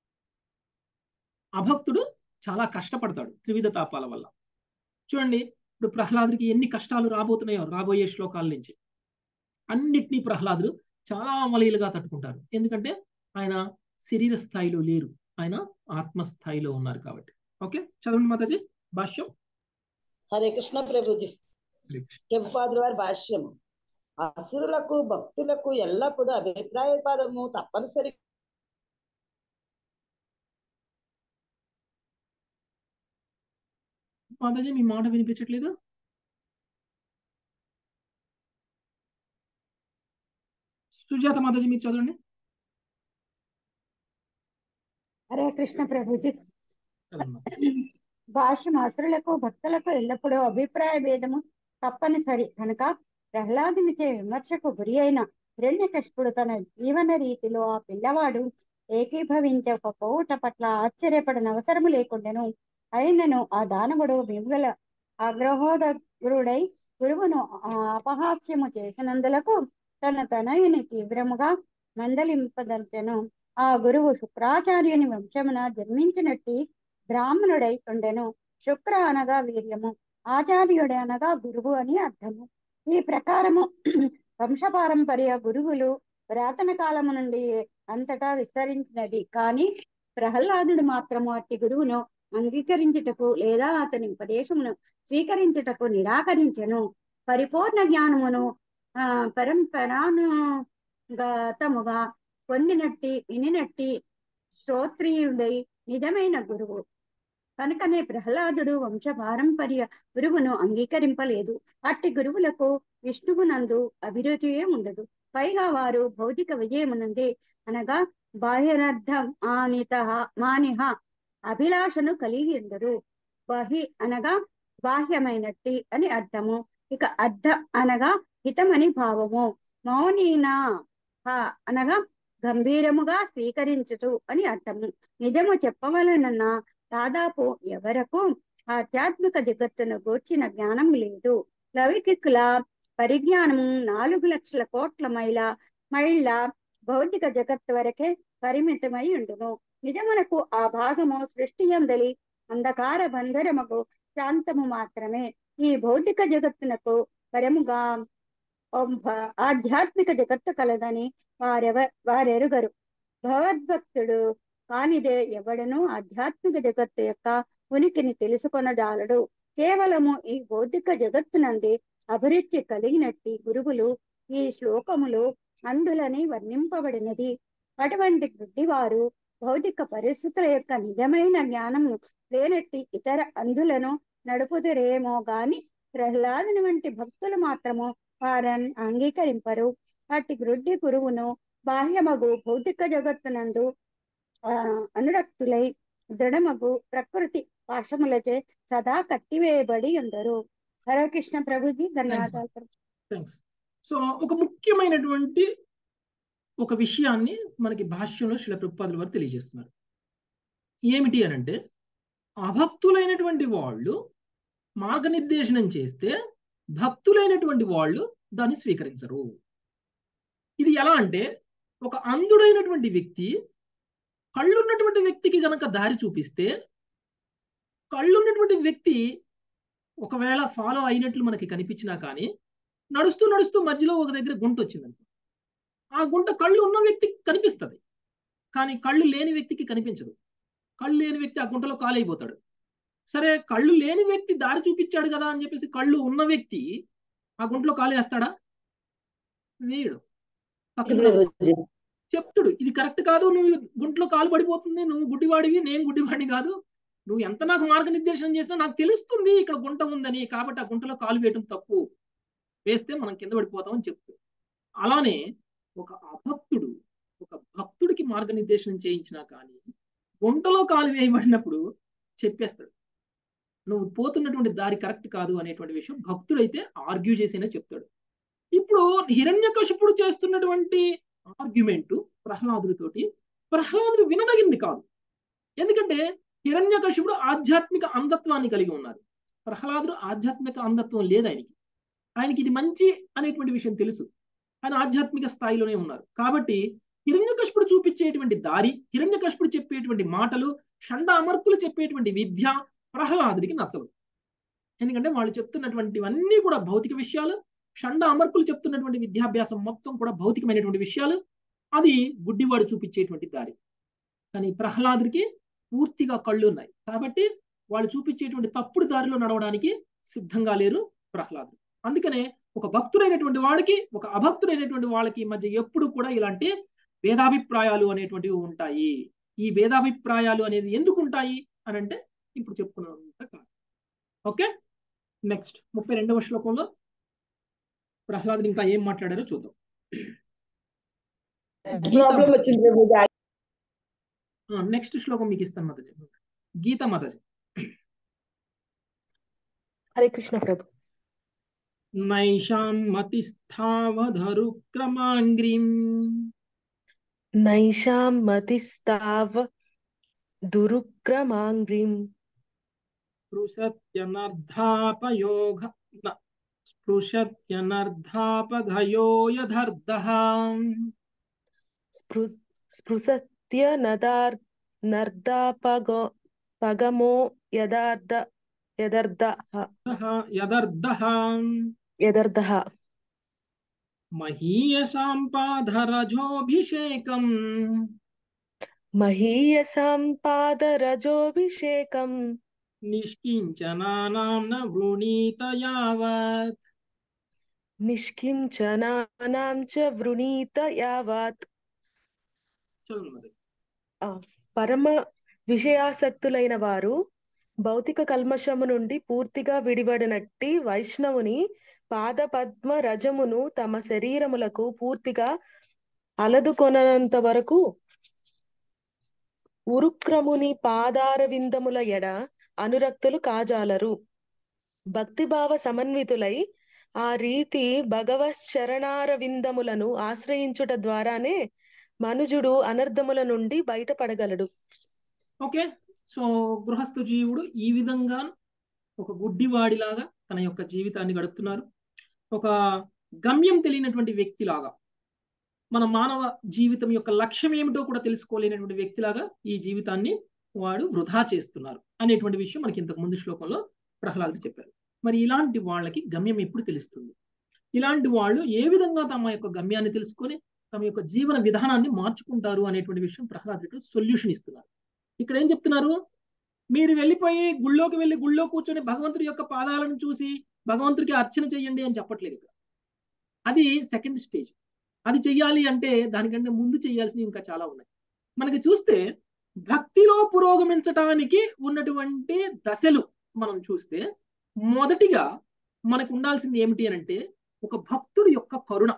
అభక్తుడు చాలా కష్టపడతాడు త్రివిధ తాపాల వల్ల చూడండి ఇప్పుడు ప్రహ్లాదుడికి ఎన్ని కష్టాలు రాబోతున్నాయో రాబోయే శ్లోకాల నుంచి అన్నిటినీ ప్రహ్లాదుడు చాలా అవలీలుగా తట్టుకుంటారు ఎందుకంటే ఆయన శరీర స్థాయిలో లేరు ఆయన ఆత్మ స్థాయిలో ఉన్నారు కాబట్టి ఓకే చదవండి మాతాజీ భాష్యం హరే కృష్ణ ప్రభుజీ ప్రభుపాదుల వారి భాష్యం అసురులకు భక్తులకు ఎల్లప్పుడూ అభిప్రాయ పదము తప్పనిసరి మాతాజీ మీ మాట వినిపించట్లేదు సుజాత మాతాజీ మీరు చదవండి హరే కృష్ణ ప్రభుజీ చదవండి భాష్యం అసురులకు భక్తులకు ఎల్లప్పుడూ అభిప్రాయ భేదము తప్పనిసరి కనుక ప్రహ్లాదునిచే విమర్శకు గురి అయిన హిరణ్యకశిపుడు తన జీవన రీతిలో ఆ పిల్లవాడు ఏకీభవించకపోవుట పట్ల ఆశ్చర్యపడిన అవసరము లేకుండాను అయినను ఆ దానవుడు విముగల ఆగ్రహోదగ్రుడై గురువును ఆ అపహాస్యము చేసినందులకు తన తనయుని తీవ్రముగా మందలింపదల్చెను ఆ గురువు శుక్రాచార్యుని వంశమున జన్మించినట్టి బ్రాహ్మణుడై ఉండెను శుక్ర అనగా వీర్యము ఆచార్యుడు అనగా గురువు అని అర్థము ఈ ప్రకారము వంశపారంపర్య గురువులు పురాతన కాలము నుండి అంతటా విస్తరించినది కానీ ప్రహ్లాదుడు మాత్రము అట్టి గురువును అంగీకరించుటకు లేదా అతని ఉపదేశమును స్వీకరించుటకు నిరాకరించెను పరిపూర్ణ జ్ఞానమును ఆ పరంపరానుగతముగా పొందినట్టి వినినట్టి శ్రోత్రియుడై నిజమైన గురువు కనుకనే ప్రహ్లాదుడు వంశ పారంపర్య గురువును అంగీకరింపలేదు అట్టి గురువులకు విష్ణువునందు అభిరుచియే ఉండదు పైగా వారు భౌతిక విజయమునందే అనగా బాహ్యరర్థ మానిత మానిహ అభిలాషను కలిగి ఉండరు బహి అనగా బాహ్యమైనట్టి అని అర్థము ఇక అర్థ అనగా హితమని భావము మౌనీనా హ అనగా గంభీరముగా స్వీకరించుచు అని అర్థము నిజము చెప్పవలనన్న దాదాపు ఎవరకు ఆధ్యాత్మిక జగత్తును గూర్చిన జ్ఞానం లేదు లౌకికుల పరిజ్ఞానము నాలుగు లక్షల కోట్ల మైల మైళ్ళ భౌతిక జగత్తు వరకే పరిమితమై ఉండును నిజమునకు ఆ భాగము సృష్టి అందలి అంధకార బంధరముకు ప్రాంతము మాత్రమే ఈ భౌతిక జగత్తునకు పరముగా ఆధ్యాత్మిక జగత్తు కలదని వారెవ వారెరుగరు భగవద్భక్తుడు కానిదే ఎవడను ఆధ్యాత్మిక జగత్తు యొక్క ఉనికిని తెలుసుకొనజాలడు కేవలము ఈ భౌతిక జగత్తునందే అభిరుచి కలిగినట్టి గురువులు ఈ శ్లోకములో అందులని వర్ణింపబడినది అటువంటి గుడ్డివారు భౌతిక పరిస్థితుల యొక్క నిజమైన జ్ఞానము లేనట్టి ఇతర అందులను నడుపుదురేమో గాని ప్రహ్లాదుని వంటి భక్తులు మాత్రము వారని అంగీకరింపరు అట్టి గ్రుడ్డి గురువును బాహ్యమగు భౌతిక జగత్తునందు ఆ అనురక్తులై దృఢమగు ప్రకృతి పాశములచే సదా కట్టివేయబడి ఉండరు హరే కృష్ణ ప్రభుజీ ధన్యవాదాలు థ్యాంక్స్ సో ఒక ముఖ్యమైనటువంటి ఒక విషయాన్ని మనకి భాష్యంలో శిల ప్రభుపాదుల వారు తెలియజేస్తున్నారు ఏమిటి అని అంటే అభక్తులైనటువంటి వాళ్ళు మార్గనిర్దేశనం చేస్తే భక్తులైనటువంటి వాళ్ళు దాన్ని స్వీకరించరు ఇది ఎలా అంటే ఒక అంధుడైనటువంటి వ్యక్తి కళ్ళున్నటువంటి వ్యక్తికి గనక దారి చూపిస్తే కళ్ళున్నటువంటి వ్యక్తి ఒకవేళ ఫాలో అయినట్లు మనకి కనిపించినా కానీ నడుస్తూ నడుస్తూ మధ్యలో ఒక దగ్గర గుంట వచ్చిందనుకో ఆ గుంట కళ్ళు ఉన్న వ్యక్తికి కనిపిస్తుంది కానీ కళ్ళు లేని వ్యక్తికి కనిపించదు కళ్ళు లేని వ్యక్తి ఆ గుంటలో కాలైపోతాడు సరే కళ్ళు లేని వ్యక్తి దారి చూపించాడు కదా అని చెప్పేసి కళ్ళు ఉన్న వ్యక్తి ఆ గుంటలో కాలేస్తాడా వేయడు పక్కన ప్రభుజీ చెప్తుడు ఇది కరెక్ట్ కాదు నువ్వు గుంట్లో కాలు పడిపోతుంది నువ్వు గుడ్డివాడివి నేను గుడ్డివాడిని కాదు నువ్వు ఎంత నాకు మార్గనిర్దేశనం చేసినా నాకు తెలుస్తుంది ఇక్కడ గుంట ఉందని కాబట్టి ఆ గుంటలో కాలు వేయడం తప్పు వేస్తే మనం కింద పడిపోతామని చెప్తూ అలానే ఒక అభక్తుడు ఒక భక్తుడికి మార్గనిర్దేశనం చేయించినా కానీ గుంటలో కాలు వేయబడినప్పుడు చెప్పేస్తాడు నువ్వు పోతున్నటువంటి దారి కరెక్ట్ కాదు అనేటువంటి విషయం భక్తుడైతే ఆర్గ్యూ చేసేనే చెప్తాడు ఇప్పుడు హిరణ్యకశిపుడు చేస్తున్నటువంటి ఆర్గ్యుమెంట్ ప్రహ్లాదుడితోటి ప్రహ్లాదుడు వినదగింది కాదు ఎందుకంటే హిరణ్యకశిపుడు ఆధ్యాత్మిక అంధత్వాన్ని కలిగి ఉన్నారు ప్రహ్లాదుడు ఆధ్యాత్మిక అంధత్వం లేదు ఆయనకి ఆయనకి ఇది మంచి అనేటువంటి విషయం తెలుసు ఆయన ఆధ్యాత్మిక స్థాయిలోనే ఉన్నారు కాబట్టి హిరణ్యకశిపుడు చూపించేటువంటి దారి హిరణ్యకశిపుడు చెప్పేటువంటి మాటలు షండ అమర్కులు చెప్పేటువంటి విద్య ప్రహ్లాదుడికి నచ్చదు ఎందుకంటే వాళ్ళు చెప్తున్నటువంటివన్నీ కూడా భౌతిక విషయాలు షండ అమర్కులు చెప్తున్నటువంటి విద్యాభ్యాసం మొత్తం కూడా భౌతికమైనటువంటి విషయాలు అది గుడ్డివాడు చూపించేటువంటి దారి కానీ ప్రహ్లాదుడికి పూర్తిగా కళ్ళు ఉన్నాయి కాబట్టి వాళ్ళు చూపించేటువంటి తప్పుడు దారిలో నడవడానికి సిద్ధంగా లేరు ప్రహ్లాదుడు అందుకనే ఒక భక్తుడైనటువంటి వాడికి ఒక అభక్తుడైనటువంటి వాళ్ళకి మధ్య ఎప్పుడు కూడా ఇలాంటి భేదాభిప్రాయాలు అనేటువంటివి ఉంటాయి ఈ భేదాభిప్రాయాలు అనేది ఎందుకు ఉంటాయి అని అంటే ఇప్పుడు చెప్పుకున్నంత కాదు ఓకే నెక్స్ట్ ముప్పై రెండవ శ్లోకంలో ప్రహ్లాదుడు ఇంకా ఏం మాట్లాడారో చూద్దాం ప్రాబ్లం వచ్చింది ప్రభుజీ నెక్స్ట్ శ్లోకం మీకు ఇస్తాను మాతాజీ గీత మాతాజీ హరే కృష్ణ ప్రభు నైషాం మతిస్థావధరుక్రమాంగ్రీం నైషాం మతిస్తావ దురుక్రమాంగ్రీం స్పృశత్యనర్ధాపయోగ న, స్పృశత్యనర్ధాపఘయో యథర్ధః స్పృ స్పృశత్య నదార్ నర్దాపగో పగమో యదార్థ యదర్థ యదర్ధః యదర్థ మహీయసాం పాధరజోభిషేకం మహీయసాం పాదరజోభిషేకం నిష్కించనానాం న వృణీత యావత్ నిష్కించనానాం చ వృణీత యావత్ చదువు మాతాజీ. ఆ, పరమ విషయాసక్తులైన వారు భౌతిక కల్మషము నుండి పూర్తిగా విడివడినట్టి వైష్ణవుని పాద పద్మ రజమును తమ శరీరములకు పూర్తిగా అలదుకొనంత వరకు ఉరుక్రముని పాదార విందముల ఎడ అనురక్తులు కాజాలరు భక్తిభావ సమన్వితులై ఆ రీతి భగవశరణార విందములను ఆశ్రయించుట ద్వారానే మనుజుడు అనర్థముల నుండి బయటపడగలడు ఓకే సో గృహస్థ జీవుడు ఈ విధంగా ఒక గుడ్డివాడిలాగా తన యొక్క జీవితాన్ని గడుపుతున్నారు ఒక గమ్యం తెలియనటువంటి వ్యక్తిలాగా మన మానవ జీవితం యొక్క లక్ష్యం ఏమిటో కూడా తెలుసుకోలేనటువంటి వ్యక్తిలాగా ఈ జీవితాన్ని వాడు వృధా చేస్తున్నారు అనేటువంటి విషయం మనకి ఇంతకు ముందు శ్లోకంలో ప్రహ్లాదుడు చెప్పారు మరి ఇలాంటి వాళ్ళకి గమ్యం ఎప్పుడు తెలుస్తుంది ఇలాంటి వాళ్ళు ఏ విధంగా తమ యొక్క గమ్యాన్ని తెలుసుకొని తమ యొక్క జీవన విధానాన్ని మార్చుకుంటారు అనేటువంటి విషయం ప్రహ్లాదుడు ఇక్కడ సొల్యూషన్ ఇస్తున్నారు ఇక్కడ ఏం చెప్తున్నారు మీరు వెళ్ళిపోయి గుళ్ళోకి వెళ్ళి గుళ్ళో కూర్చొని భగవంతుడి యొక్క పాదాలను చూసి భగవంతుడికి అర్చన చేయండి అని చెప్పట్లేదు ఇక్కడ అది సెకండ్ స్టేజ్ అది చెయ్యాలి అంటే దానికంటే ముందు చేయాల్సినవి ఇంకా చాలా ఉన్నాయి మనకి చూస్తే భక్తిలో పురోగమించటానికి ఉన్నటువంటి దశలు మనం చూస్తే మొదటిగా మనకు ఉండాల్సింది ఏమిటి అని అంటే ఒక భక్తుడి యొక్క కరుణ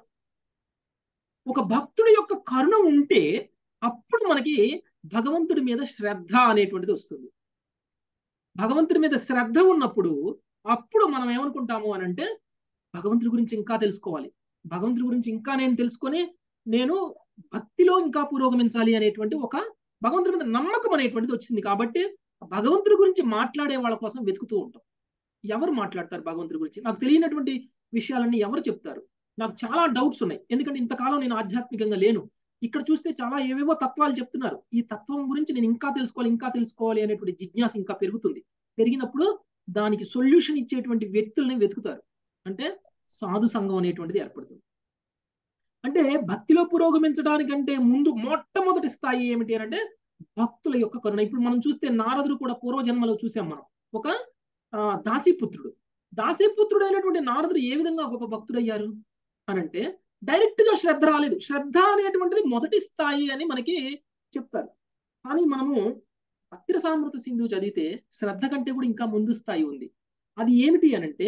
ఒక భక్తుడి యొక్క కరుణ ఉంటే అప్పుడు మనకి భగవంతుడి మీద శ్రద్ధ అనేటువంటిది వస్తుంది భగవంతుడి మీద శ్రద్ధ ఉన్నప్పుడు అప్పుడు మనం ఏమనుకుంటాము అని అంటే భగవంతుడి గురించి ఇంకా తెలుసుకోవాలి భగవంతుడి గురించి ఇంకా నేను తెలుసుకొని నేను భక్తిలో ఇంకా పురోగమించాలి అనేటువంటి ఒక భగవంతుడి మీద నమ్మకం అనేటువంటిది వచ్చింది కాబట్టి భగవంతుడి గురించి మాట్లాడే వాళ్ళ కోసం వెతుకుతూ ఉంటాం ఎవరు మాట్లాడతారు భగవంతుడి గురించి నాకు తెలియనటువంటి విషయాలన్నీ ఎవరు చెప్తారు నాకు చాలా డౌట్స్ ఉన్నాయి ఎందుకంటే ఇంతకాలం నేను ఆధ్యాత్మికంగా లేను ఇక్కడ చూస్తే చాలా ఏవేవో తత్వాలు చెప్తున్నారు ఈ తత్వం గురించి నేను ఇంకా తెలుసుకోవాలి ఇంకా తెలుసుకోవాలి అనేటువంటి జిజ్ఞాస ఇంకా పెరుగుతుంది పెరిగినప్పుడు దానికి సొల్యూషన్ ఇచ్చేటువంటి వ్యక్తుల్ని వెతుకుతారు అంటే సాధు సంఘం అనేటువంటిది ఏర్పడుతుంది అంటే భక్తిలో పురోగమించడానికంటే ముందు మొట్టమొదటి స్థాయి ఏమిటి అంటే భక్తుల యొక్క కరుణ ఇప్పుడు మనం చూస్తే నారదుడు కూడా పూర్వజన్మలో చూసాం మనం ఒక దాసీపుత్రుడు దాసీపుత్రుడు అయినటువంటి నారదుడు ఏ విధంగా గొప్ప భక్తుడయ్యారు అనంటే డైరెక్ట్ గా శ్రద్ధ రాలేదు శ్రద్ధ అనేటువంటిది మొదటి స్థాయి అని మనకి చెప్తారు కానీ మనము భక్తిర సామృత సింధు చదివితే శ్రద్ధ కంటే కూడా ఇంకా ముందు స్థాయి ఉంది అది ఏమిటి అనంటే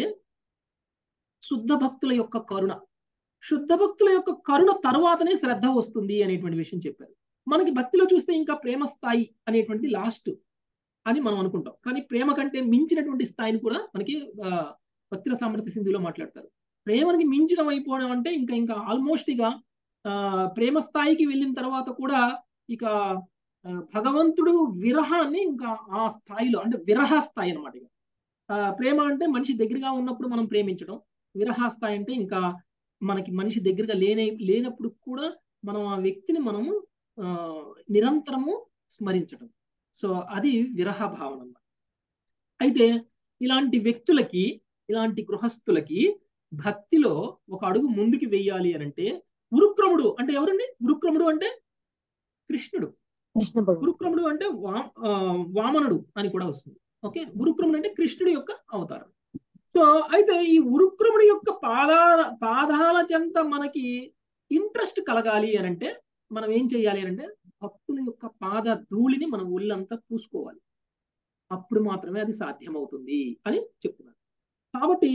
శుద్ధ భక్తుల యొక్క కరుణ శుద్ధ భక్తుల యొక్క కరుణ తరువాతనే శ్రద్ధ వస్తుంది అనేటువంటి విషయం చెప్పారు మనకి భక్తిలో చూస్తే ఇంకా ప్రేమ స్థాయి అనేటువంటిది లాస్ట్ అని మనం అనుకుంటాం కానీ ప్రేమ కంటే మించినటువంటి స్థాయిని కూడా మనకి భక్తిర సామర్థ్య సింధులో మాట్లాడతారు ప్రేమకి మించడం అయిపోవడం అంటే ఇంకా ఇంకా ఆల్మోస్ట్ ఇక ప్రేమ స్థాయికి వెళ్ళిన తర్వాత కూడా ఇక భగవంతుడు విరహాన్ని ఇంకా ఆ స్థాయిలో అంటే విరహ స్థాయి అనమాట ఇక ప్రేమ అంటే మనిషి దగ్గరగా ఉన్నప్పుడు మనం ప్రేమించడం విరహ స్థాయి అంటే ఇంకా మనకి మనిషి దగ్గరగా లేనే లేనప్పుడు కూడా మనం ఆ వ్యక్తిని మనము నిరంతరము స్మరించడం సో అది విరహ భావన అన్నమాట అయితే ఇలాంటి వ్యక్తులకి ఇలాంటి గృహస్థులకి భక్తిలో ఒక అడుగు ముందుకు వెయ్యాలి అని అంటే ఉరుక్రముడు అంటే ఎవరండి ఉరుక్రముడు అంటే కృష్ణుడు గురుక్రముడు అంటే వా వామనుడు అని కూడా వస్తుంది ఓకే గురుక్రముడు అంటే కృష్ణుడి యొక్క అవతారం సో అయితే ఈ ఉరుక్రముడి యొక్క పాదాల పాదాల చెంత మనకి ఇంట్రెస్ట్ కలగాలి అని అంటే మనం ఏం చేయాలి అని అంటే భక్తుల యొక్క పాద ధూళిని మనం ఒళ్ళంతా పూసుకోవాలి అప్పుడు మాత్రమే అది సాధ్యమవుతుంది అని చెప్తున్నారు కాబట్టి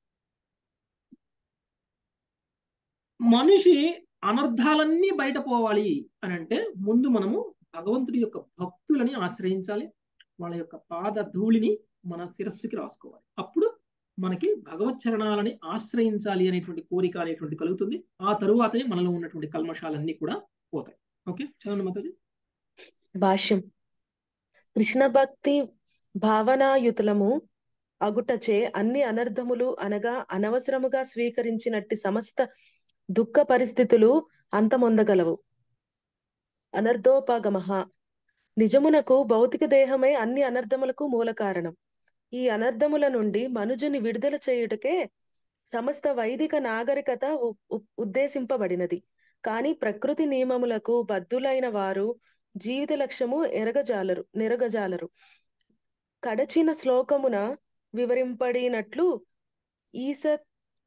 మనిషి అనర్థాలన్నీ బయట పోవాలి అని అంటే ముందు మనము భగవంతుడి యొక్క భక్తులని ఆశ్రయించాలి వాళ్ళ యొక్క పాద ధూళిని మన శిరస్సుకి రాసుకోవాలి అప్పుడు మనకి భగవత్ చరణాలని ఆశ్రయించాలి అనేటువంటి కోరిక అనేటువంటి కలుగుతుంది ఆ తరువాతనే మనలో ఉన్నటువంటి కల్మషాలన్నీ కూడా పోతాయి ఓకే చదవండి మాతాజీ భాష్యం కృష్ణ భక్తి భావనాయుతులము అగుటచే అన్ని అనర్థములు అనగా అనవసరముగా స్వీకరించినట్టి సమస్త దుఃఖ పరిస్థితులు అంతమొందగలవు అనర్ధోపగమ నిజమునకు భౌతిక దేహమే అన్ని అనర్థములకు మూల కారణం ఈ అనర్థముల నుండి మనుజుని విడుదల చేయుటకే సమస్త వైదిక నాగరికత ఉద్దేశింపబడినది కానీ ప్రకృతి నియమములకు బద్దులైన వారు జీవిత లక్ష్యము ఎరగజాలరు నెరగజాలరు కడచిన శ్లోకమున వివరింపడినట్లు ఈసత్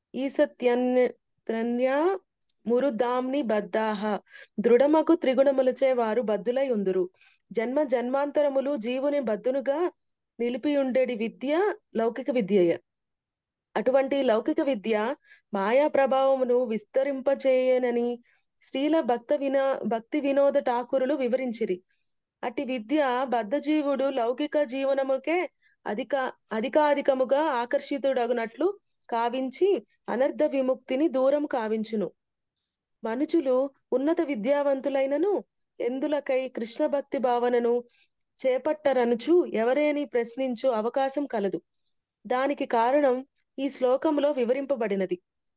ఈసత్యన్య మురుదాంని బద్దాహ దృఢమగు త్రిగుణములచే వారు బద్దులై ఉందురు జన్మ జన్మాంతరములు జీవుని బద్దునుగా నిలిపియుండెడి విద్య లౌకిక విద్యయ అటువంటి లౌకిక విద్య మాయా ప్రభావమును విస్తరింపచేయనని శ్రీల భక్త వినో భక్తి వినోద ఠాకూరులు వివరించిరి అట్టి విద్య బద్ధజీవుడు లౌకిక జీవనముకే అధిక అధికాధికముగా ఆకర్షితుడగునట్లు కావించి అనర్ధ విముక్తిని దూరం కావించును మనుషులు ఉన్నత విద్యావంతులైనను ఎందులకై కృష్ణ భక్తి భావనను చేపట్టరనుచు ఎవరేని ప్రశ్నించు అవకాశం కలదు దానికి కారణం ఈ శ్లోకంలో వివరింపబడినది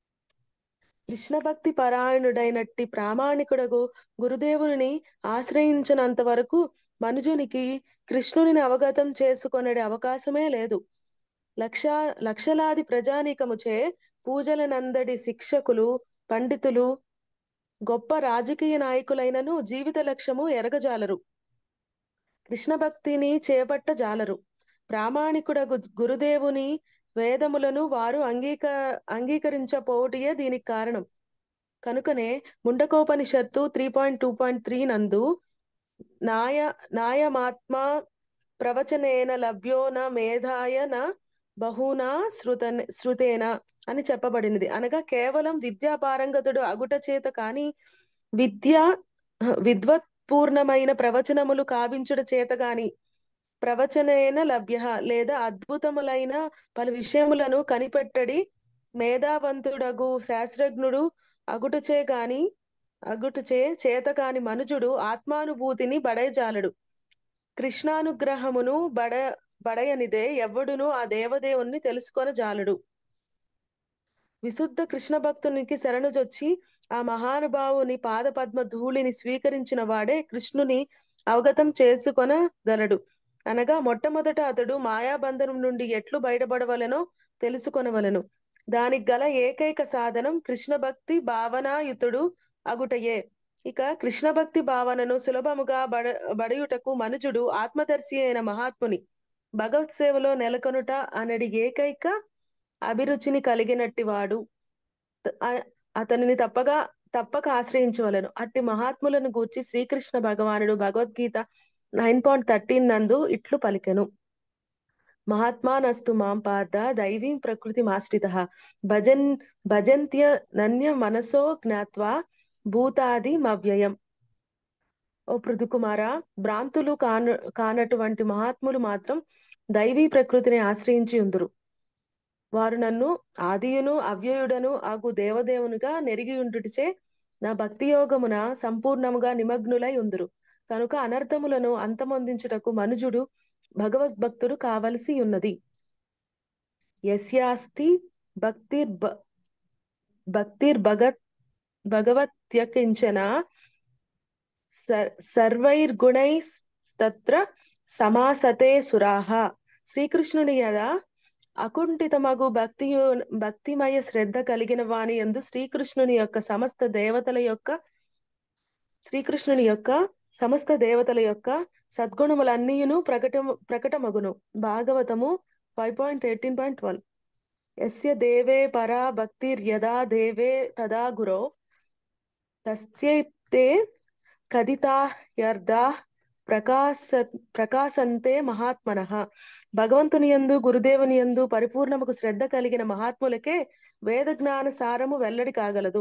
కృష్ణ భక్తి పరాయణుడైనట్టి ప్రామాణికుడగు గురుదేవుని ఆశ్రయించినంత వరకు మనుజునికి కృష్ణుని అవగతం చేసుకొనడే అవకాశమే లేదు లక్ష లక్షలాది ప్రజానీకముచే పూజలనందడి శిక్షకులు పండితులు గొప్ప రాజకీయ నాయకులైనను జీవిత లక్ష్యము ఎరగజాలరు కృష్ణ భక్తిని చేపట్ట జాలరు ప్రామాణికుడగు గురుదేవుని వేదములను వారు అంగీక అంగీకరించపోవటియే దీనికి కారణం కనుకనే ముండకోపనిషత్తు three point two point three నందు నాయ నాయమాత్మ ప్రవచనేన లభ్యో న మేధాయ న బహునా శృతన శృతేన అని చెప్పబడినది అనగా కేవలం విద్యా పారంగతుడు అగుట చేత కాని విద్య విద్వత్పూర్ణమైన ప్రవచనములు కావించుట చేత గాని ప్రవచనేన లభ్య లేదా అద్భుతములైన పలు విషయములను కనిపెట్టడి మేధావంతుడగు శాస్త్రజ్ఞుడు అగుటచే గాని అగుటచే చేత కాని మనుజుడు ఆత్మానుభూతిని బడయజాలడు కృష్ణానుగ్రహమును బడ బడయనిదే ఎవ్వడును ఆ దేవదేవుణ్ణి తెలుసుకొన జాలడు విశుద్ధ కృష్ణ భక్తునికి శరణుజొచ్చి ఆ మహానుభావుని పాదపద్మ ధూళిని స్వీకరించిన వాడే కృష్ణుని అవగతం చేసుకొనగలడు అనగా మొట్టమొదట అతడు మాయాబంధనం నుండి ఎట్లు బయటపడవలెనో తెలుసుకొనవలెను దానికి గల ఏకైక సాధనం కృష్ణ భక్తి భావనాయుతుడు అగుటయే ఇక కృష్ణ భక్తి భావనను సులభముగా బడ బడయుటకు మనుజుడు ఆత్మదర్శి అయిన మహాత్ముని భగవత్ సేవలో నెలకొనుట అనడి ఏకైక అభిరుచిని కలిగినట్టి వాడు త- ఆ- అతనిని తప్పగా తప్పక ఆశ్రయించవలను అట్టి మహాత్ములను గూర్చి శ్రీకృష్ణ భగవానుడు భగవద్గీత నైన్ పాయింట్ థర్టీన్ నందు ఇట్లు పలికెను మహాత్మానస్తు మాం పార్థ దైవీం ప్రకృతి మాశ్రిత భజన్ భజంత్య నన్య మనసో జ్ఞాత్వా భూతాది మవ్యయం ఓ పృథుకుమార భ్రాంతులు కాన కానటువంటి మహాత్ములు మాత్రం దైవీ ప్రకృతిని ఆశ్రయించి ఉందురు వారు నన్ను ఆదియును అవ్యయుడను ఆగు దేవదేవునిగా నెరిగి ఉండుటిచే నా భక్తి యోగమున సంపూర్ణముగా నిమగ్నులై ఉందురు కనుక అనర్థములను అంతమొందించుటకు మనుజుడు భగవద్భక్తుడు కావలసి ఉన్నది యస్యాస్తి భక్తిర్ భక్తిర్భగత్ భగవత్యకించన సర్వైర్గుణైస్తత్ర సమాసతే సురాహ శ్రీకృష్ణుని యదా అకుంఠితమగు భక్తి భక్తిమయ శ్రద్ధ కలిగిన వాని యందు శ్రీకృష్ణుని యొక్క సమస్త దేవతల యొక్క శ్రీకృష్ణుని యొక్క సమస్త దేవతల యొక్క సద్గుణములన్నీయును ప్రకట ప్రకటమగును భాగవతము five point eighteen point twelve యస్య దేవే పరా భక్తిర్యదా దేవే తదా గురో తస్యైతే కదితాయర్ధా ప్రకాశ ప్రకాశంతే మహాత్మనః భగవంతుని యందు గురుదేవుని యందు పరిపూర్ణముకు శ్రద్ధ కలిగిన మహాత్ములకే వేద జ్ఞాన సారము వెల్లడి కాగలదు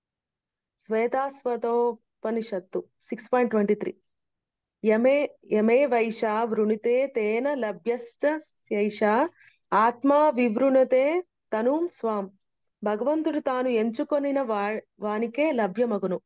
శ్వేతాస్వతోపనిషత్తు సిక్స్ పాయింట్ ట్వంటీ త్రీ యమే యమే వైషా వృణితే తేన లభ్యస్తైషా ఆత్మా వివృణతే తనూం స్వాం భగవంతుడు తాను ఎంచుకొనిన వా వానికే లభ్యమగును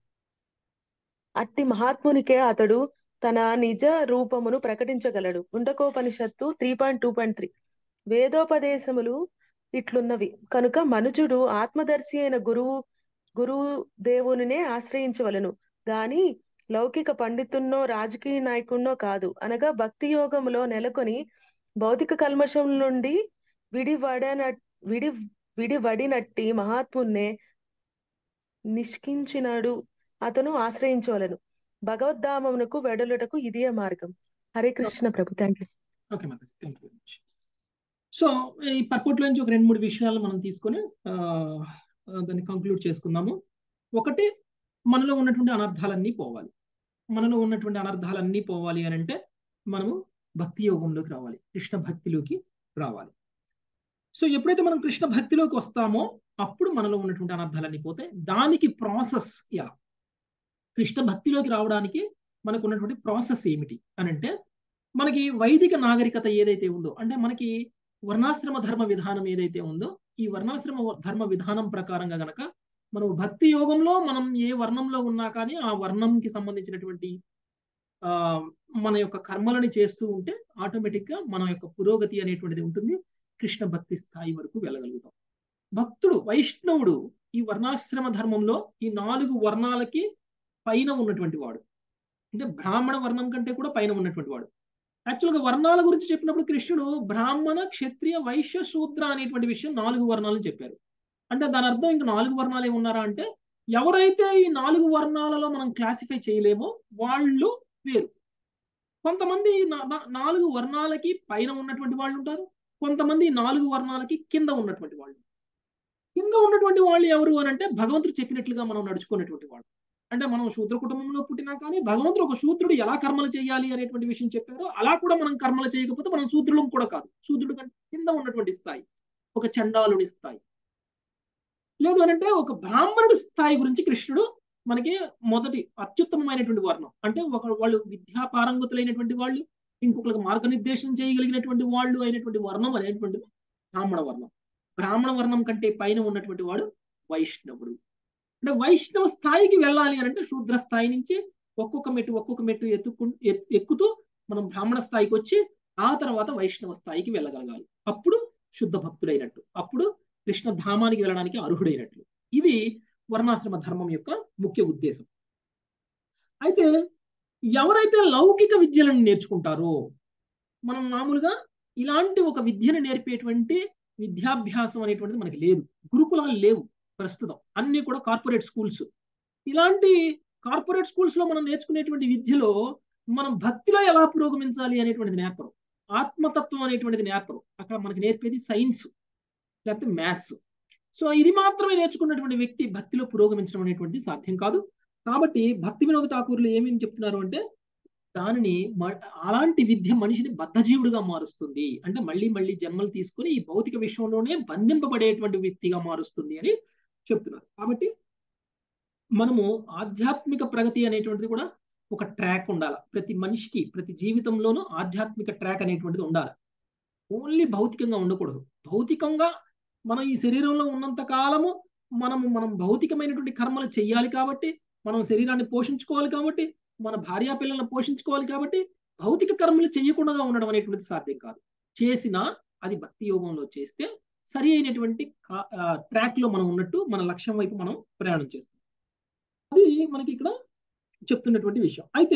అట్టి మహాత్మునికే అతడు తన నిజ రూపమును ప్రకటించగలడు ఉండకోపనిషత్తు three point two point three వేదోపదేశములు ఇట్లున్నవి కనుక మనుజుడు ఆత్మదర్శి అయిన గురువు గురువు దేవునినే ఆశ్రయించవలను గాని లౌకిక పండితున్నో రాజకీయ నాయకున్నో కాదు అనగా భక్తి యోగములో నెలకొని భౌతిక కల్మషం నుండి విడివడన విడి విడివడినట్టి మహాత్మున్నే నిష్కించినడు అతను ఆశ్రయించవలను భగవద్ధామమునకు వెడలుటకు ఇదే మార్గం హరే కృష్ణ ప్రభు థ్యాంక్ యూ ఓకే మాత thank you very much so ఈ పర్పోర్ట్లో నుంచి ఒక రెండు మూడు విషయాలు మనం తీసుకొని ఆ, ఆ, దాన్ని కంక్లూడ్ చేసుకుందాము ఒకటి మనలో ఉన్నటువంటి అనర్థాలన్నీ పోవాలి మనలో ఉన్నటువంటి అనర్థాలన్నీ పోవాలి అని అంటే మనము భక్తి యోగంలోకి రావాలి కృష్ణ భక్తిలోకి రావాలి సో ఎప్పుడైతే మనం కృష్ణ భక్తిలోకి వస్తామో అప్పుడు మనలో ఉన్నటువంటి అనర్థాలన్నీ పోతాయి దానికి ప్రాసెస్ ఎలా కృష్ణ భక్తిలోకి రావడానికి మనకు ఉన్నటువంటి ప్రాసెస్ ఏమిటి అని అంటే మనకి వైదిక నాగరికత ఏదైతే ఉందో అంటే మనకి వర్ణాశ్రమ ధర్మ విధానం ఏదైతే ఉందో ఈ వర్ణాశ్రమ ధర్మ విధానం ప్రకారంగా గనక మనం భక్తి యోగంలో మనం ఏ వర్ణంలో ఉన్నా కానీ ఆ వర్ణంకి సంబంధించినటువంటి ఆ మన యొక్క కర్మలని చేస్తూ ఉంటే ఆటోమేటిక్ గా మన యొక్క పురోగతి అనేటువంటిది ఉంటుంది కృష్ణ భక్తి స్థాయి వరకు వెళ్ళగలుగుతాం భక్తుడు వైష్ణవుడు ఈ వర్ణాశ్రమ ధర్మంలో ఈ నాలుగు వర్ణాలకి పైన ఉన్నటువంటి వాడు అంటే బ్రాహ్మణ వర్ణం కంటే కూడా పైన ఉన్నటువంటి వాడు యాక్చువల్గా వర్ణాల గురించి చెప్పినప్పుడు కృష్ణుడు బ్రాహ్మణ క్షత్రియ వైశ్య శూద్ర అనేటువంటి విషయం నాలుగు వర్ణాలను చెప్పారు అంటే దాని అర్థం ఇంకా నాలుగు వర్ణాలు ఏమున్నారా అంటే ఎవరైతే ఈ నాలుగు వర్ణాలలో మనం క్లాసిఫై చేయలేమో వాళ్ళు వేరు కొంతమంది నా- నా- నాలుగు వర్ణాలకి పైన ఉన్నటువంటి వాళ్ళు ఉంటారు కొంతమంది నాలుగు వర్ణాలకి కింద ఉన్నటువంటి వాళ్ళు కింద ఉన్నటువంటి వాళ్ళు ఎవరు అని అంటే భగవంతుడు చెప్పినట్లుగా మనం నడుచుకునేటువంటి వాళ్ళు అంటే మనం శూద్ర కుటుంబంలో పుట్టినా కానీ భగవంతుడు ఒక శూద్రుడు ఎలా కర్మలు చేయాలి అనేటువంటి విషయం చెప్పారో అలా కూడా మనం కర్మలు చేయకపోతే మనం శూద్రులం కూడా కాదు శూద్రుడు కంటే కింద ఉన్నటువంటి స్థాయి ఒక చండాలుని స్థాయి లేదు అని అంటే ఒక బ్రాహ్మణుడి స్థాయి గురించి కృష్ణుడు మనకి మొదటి అత్యుత్తమమైనటువంటి వర్ణం అంటే ఒక వాళ్ళు విద్యా పారంగతులైనటువంటి వాళ్ళు ఇంకొకరికి మార్గనిర్దేశం చేయగలిగినటువంటి వాళ్ళు అయినటువంటి వర్ణం అనేటువంటిది బ్రాహ్మణ వర్ణం బ్రాహ్మణ వర్ణం కంటే పైన ఉన్నటువంటి వాడు వైష్ణవుడు అంటే వైష్ణవ స్థాయికి వెళ్ళాలి అని అంటే శూద్ర స్థాయి నుంచి ఒక్కొక్క మెట్టు ఒక్కొక్క మెట్టు ఎత్తుకు ఎత్- ఎక్కుతూ మనం బ్రాహ్మణ స్థాయికి వచ్చి ఆ తర్వాత వైష్ణవ స్థాయికి వెళ్ళగలగాలి అప్పుడు శుద్ధ భక్తుడైనట్టు అప్పుడు కృష్ణ ధామానికి వెళ్ళడానికి అర్హుడైనట్లు ఇది వర్ణాశ్రమ ధర్మం యొక్క ముఖ్య ఉద్దేశం అయితే ఎవరైతే లౌకిక విద్యలను నేర్చుకుంటారో మనం మామూలుగా ఇలాంటి ఒక విద్యను నేర్పేటువంటి విద్యాభ్యాసం అనేటువంటిది మనకి లేదు గురుకులాలు లేవు ప్రస్తుతం అన్ని కూడా కార్పొరేట్ స్కూల్స్ ఇలాంటి కార్పొరేట్ స్కూల్స్ లో మనం నేర్చుకునేటువంటి విద్యలో మనం భక్తిలో ఎలా పురోగమించాలి అనేటువంటిది నేర్పరు ఆత్మతత్వం అనేటువంటిది నేర్పరు అక్కడ మనకి నేర్పేది సైన్స్ లేకపోతే మ్యాథ్స్ సో ఇది మాత్రమే నేర్చుకున్నటువంటి వ్యక్తి భక్తిలో పురోగమించడం అనేటువంటిది సాధ్యం కాదు కాబట్టి భక్తి వినోద ఠాకూర్లు ఏమేమి చెప్తున్నారు అంటే దానిని మ- అలాంటి విద్య మనిషిని బద్ధజీవుడిగా మారుస్తుంది అంటే మళ్ళీ మళ్ళీ జన్మలు తీసుకొని ఈ భౌతిక విశ్వంలోనే బంధింపబడేటువంటి వ్యక్తిగా మారుస్తుంది అని చెప్తున్నారు కాబట్టి మనము ఆధ్యాత్మిక ప్రగతి అనేటువంటిది కూడా ఒక ట్రాక్ ఉండాలి ప్రతి మనిషికి ప్రతి జీవితంలోనూ ఆధ్యాత్మిక ట్రాక్ అనేటువంటిది ఉండాలి ఓన్లీ భౌతికంగా ఉండకూడదు భౌతికంగా మనం ఈ శరీరంలో ఉన్నంత కాలము మనము మనం భౌతికమైనటువంటి కర్మలు చెయ్యాలి కాబట్టి మనం శరీరాన్ని పోషించుకోవాలి కాబట్టి మన భార్యా పిల్లలను పోషించుకోవాలి కాబట్టి భౌతిక కర్మలు చేయకుండా ఉండడం అనేటువంటిది సాధ్యం కాదు చేసినా అది భక్తి యోగంలో చేస్తే సరి అయినటువంటి ట్రాక్ లో మనం ఉన్నట్టు మన లక్ష్యం వైపు మనం ప్రయాణం చేస్తాం అది మనకి ఇక్కడ చెప్తున్నటువంటి విషయం అయితే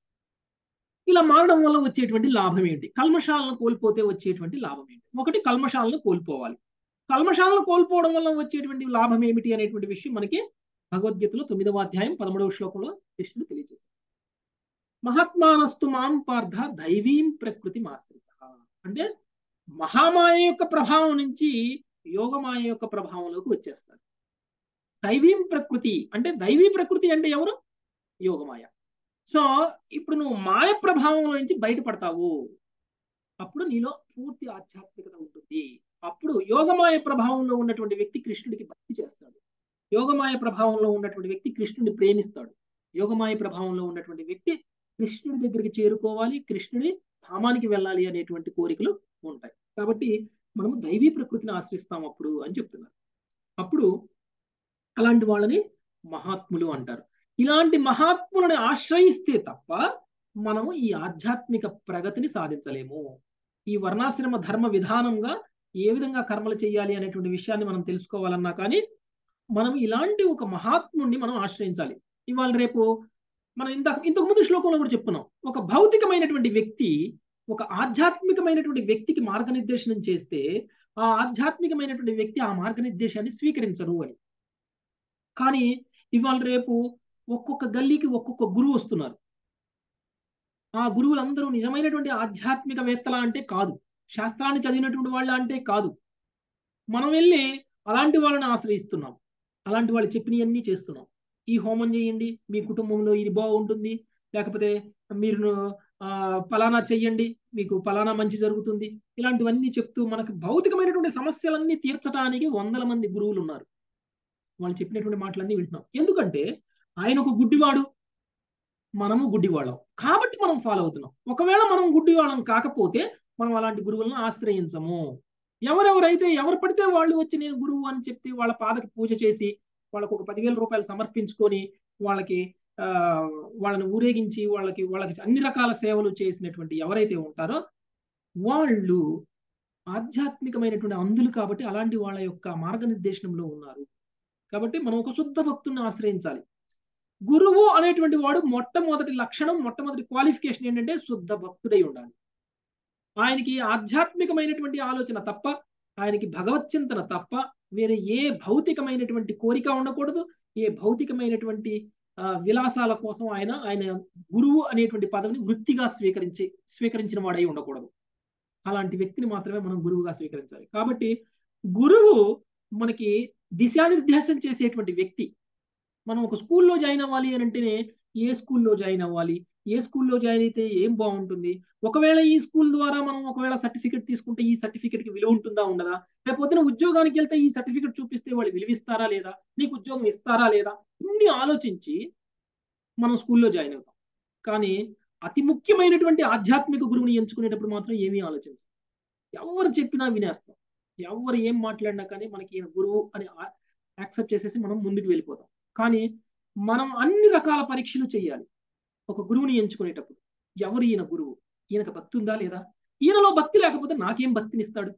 ఇలా మారడం వల్ల వచ్చేటువంటి లాభం ఏంటి కల్మషాలను కోల్పోతే వచ్చేటువంటి లాభం ఏంటి ఒకటి కల్మషాలను కోల్పోవాలి కల్మషాలను కోల్పోవడం వల్ల వచ్చేటువంటి లాభం ఏమిటి అనేటువంటి విషయం మనకి భగవద్గీతలో తొమ్మిదవ అధ్యాయం పదమూడవ శ్లోకంలో కృష్ణుడు తెలియజేశారు మహాత్మానస్తు మాం పార్థ దైవీం ప్రకృతి మాశ్రిత అంటే మహామాయ యొక్క ప్రభావం నుంచి యోగమాయ యొక్క ప్రభావంలోకి వచ్చేస్తారు దైవీం ప్రకృతి అంటే దైవీ ప్రకృతి అంటే ఎవరు యోగమాయ సో ఇప్పుడు నువ్వు మాయ ప్రభావంలో నుంచి బయటపడతావు అప్పుడు నీలో పూర్తి ఆధ్యాత్మికత ఉంటుంది అప్పుడు యోగమాయ ప్రభావంలో ఉన్నటువంటి వ్యక్తి కృష్ణుడికి భక్తి చేస్తాడు యోగమాయ ప్రభావంలో ఉన్నటువంటి వ్యక్తి కృష్ణుడిని ప్రేమిస్తాడు యోగమాయ ప్రభావంలో ఉన్నటువంటి వ్యక్తి కృష్ణుడి దగ్గరికి చేరుకోవాలి కృష్ణుడి ధామానికి వెళ్ళాలి అనేటువంటి కోరికలు ఉంటాయి కాబట్టి మనము దైవీ ప్రకృతిని ఆశ్రయిస్తాం అప్పుడు అని చెప్తున్నారు అప్పుడు అలాంటి వాళ్ళని మహాత్ములు అంటారు ఇలాంటి మహాత్ములను ఆశ్రయిస్తే తప్ప మనము ఈ ఆధ్యాత్మిక ప్రగతిని సాధించలేము ఈ వర్ణాశ్రమ ధర్మ విధానంగా ఏ విధంగా కర్మలు చేయాలి అనేటువంటి విషయాన్ని మనం తెలుసుకోవాలన్నా కానీ మనం ఇలాంటి ఒక మహాత్ముడిని మనం ఆశ్రయించాలి ఇవాళ రేపు మనం ఇంత ఇంతకు ముందు శ్లోకంలో కూడా చెప్పుకున్నాం ఒక భౌతికమైనటువంటి వ్యక్తి ఒక ఆధ్యాత్మికమైనటువంటి వ్యక్తికి మార్గనిర్దేశనం చేస్తే ఆ ఆధ్యాత్మికమైనటువంటి వ్యక్తి ఆ మార్గనిర్దేశాన్ని స్వీకరించరు అని కానీ ఇవాళ రేపు ఒక్కొక్క గల్లీకి ఒక్కొక్క గురువు వస్తున్నారు ఆ గురువులందరూ నిజమైనటువంటి ఆధ్యాత్మికవేత్తల అంటే కాదు శాస్త్రాన్ని చదివినటువంటి వాళ్ళ అంటే కాదు మనం వెళ్ళి అలాంటి వాళ్ళని ఆశ్రయిస్తున్నాం అలాంటి వాళ్ళు చెప్పినవన్నీ చేస్తున్నాం ఈ హోమం చేయండి మీ కుటుంబంలో ఇది బాగుంటుంది లేకపోతే మీరు ఫలానా చెయ్యండి మీకు ఫలానా మంచి జరుగుతుంది ఇలాంటివన్నీ చెప్తూ మనకు భౌతికమైనటువంటి సమస్యలన్నీ తీర్చడానికి వందల మంది గురువులు ఉన్నారు వాళ్ళు చెప్పినటువంటి మాటలన్నీ వింటున్నాం ఎందుకంటే ఆయన ఒక గుడ్డివాడు మనము గుడ్డివాళ్ళం కాబట్టి మనం ఫాలో అవుతున్నాం ఒకవేళ మనం గుడ్డివాళ్ళం కాకపోతే మనం అలాంటి గురువులను ఆశ్రయించము ఎవరెవరైతే ఎవరు పడితే వాళ్ళు వచ్చి నేను గురువు అని చెప్పి వాళ్ళ పాదకి పూజ చేసి వాళ్ళకు ఒక పదివేల రూపాయలు సమర్పించుకొని వాళ్ళకి ఆ వాళ్ళని ఊరేగించి వాళ్ళకి వాళ్ళకి అన్ని రకాల సేవలు చేసినటువంటి ఎవరైతే ఉంటారో వాళ్ళు ఆధ్యాత్మికమైనటువంటి అందులు కాబట్టి అలాంటి వాళ్ళ యొక్క మార్గనిర్దేశనంలో ఉన్నారు కాబట్టి మనం ఒక శుద్ధ భక్తుని ఆశ్రయించాలి గురువు అనేటువంటి వాడు మొట్టమొదటి లక్షణం మొట్టమొదటి క్వాలిఫికేషన్ ఏంటంటే శుద్ధ భక్తుడై ఉండాలి ఆయనకి ఆధ్యాత్మికమైనటువంటి ఆలోచన తప్ప ఆయనకి భగవత్ చింతన తప్ప వేరే ఏ భౌతికమైనటువంటి కోరిక ఉండకూడదు ఏ భౌతికమైనటువంటి ఆ, విలాసాల కోసం ఆయన ఆయన గురువు అనేటువంటి పదవిని వృత్తిగా స్వీకరించి స్వీకరించిన వాడై ఉండకూడదు అలాంటి వ్యక్తిని మాత్రమే మనం గురువుగా స్వీకరించాలి కాబట్టి గురువు మనకి దిశానిర్దేశం చేసేటువంటి వ్యక్తి మనం ఒక స్కూల్లో జాయిన్ అవ్వాలి అని అంటేనే ఏ స్కూల్లో జాయిన్ అవ్వాలి ఏ స్కూల్లో జాయిన్ అయితే ఏం బాగుంటుంది ఒకవేళ ఈ స్కూల్ ద్వారా మనం ఒకవేళ సర్టిఫికెట్ తీసుకుంటే ఈ సర్టిఫికెట్ కి విలువ ఉంటుందా ఉండదా రేపు పొద్దున ఉద్యోగానికి వెళ్తే ఈ సర్టిఫికెట్ చూపిస్తే వాళ్ళు విలువిస్తారా లేదా నీకు ఉద్యోగం ఇస్తారా లేదా ఇన్ని ఆలోచించి మనం స్కూల్లో జాయిన్ అవుతాం కానీ అతి ముఖ్యమైనటువంటి ఆధ్యాత్మిక గురువుని ఎంచుకునేటప్పుడు మాత్రం ఏమీ ఆలోచించం ఎవరు చెప్పినా వినేస్తాం ఎవరు ఏం మాట్లాడినా కానీ మనకి ఈయన గురువు అని యాక్సెప్ట్ చేసేసి మనం ముందుకు వెళ్ళిపోతాం కానీ మనం అన్ని రకాల పరీక్షలు చేయాలి ఒక గురువుని ఎంచుకునేటప్పుడు ఎవరు ఈయన గురువు ఈయనకు భక్తి ఉందా లేదా ఈయనలో భక్తి లేకపోతే నాకేం భక్తినిస్తాడు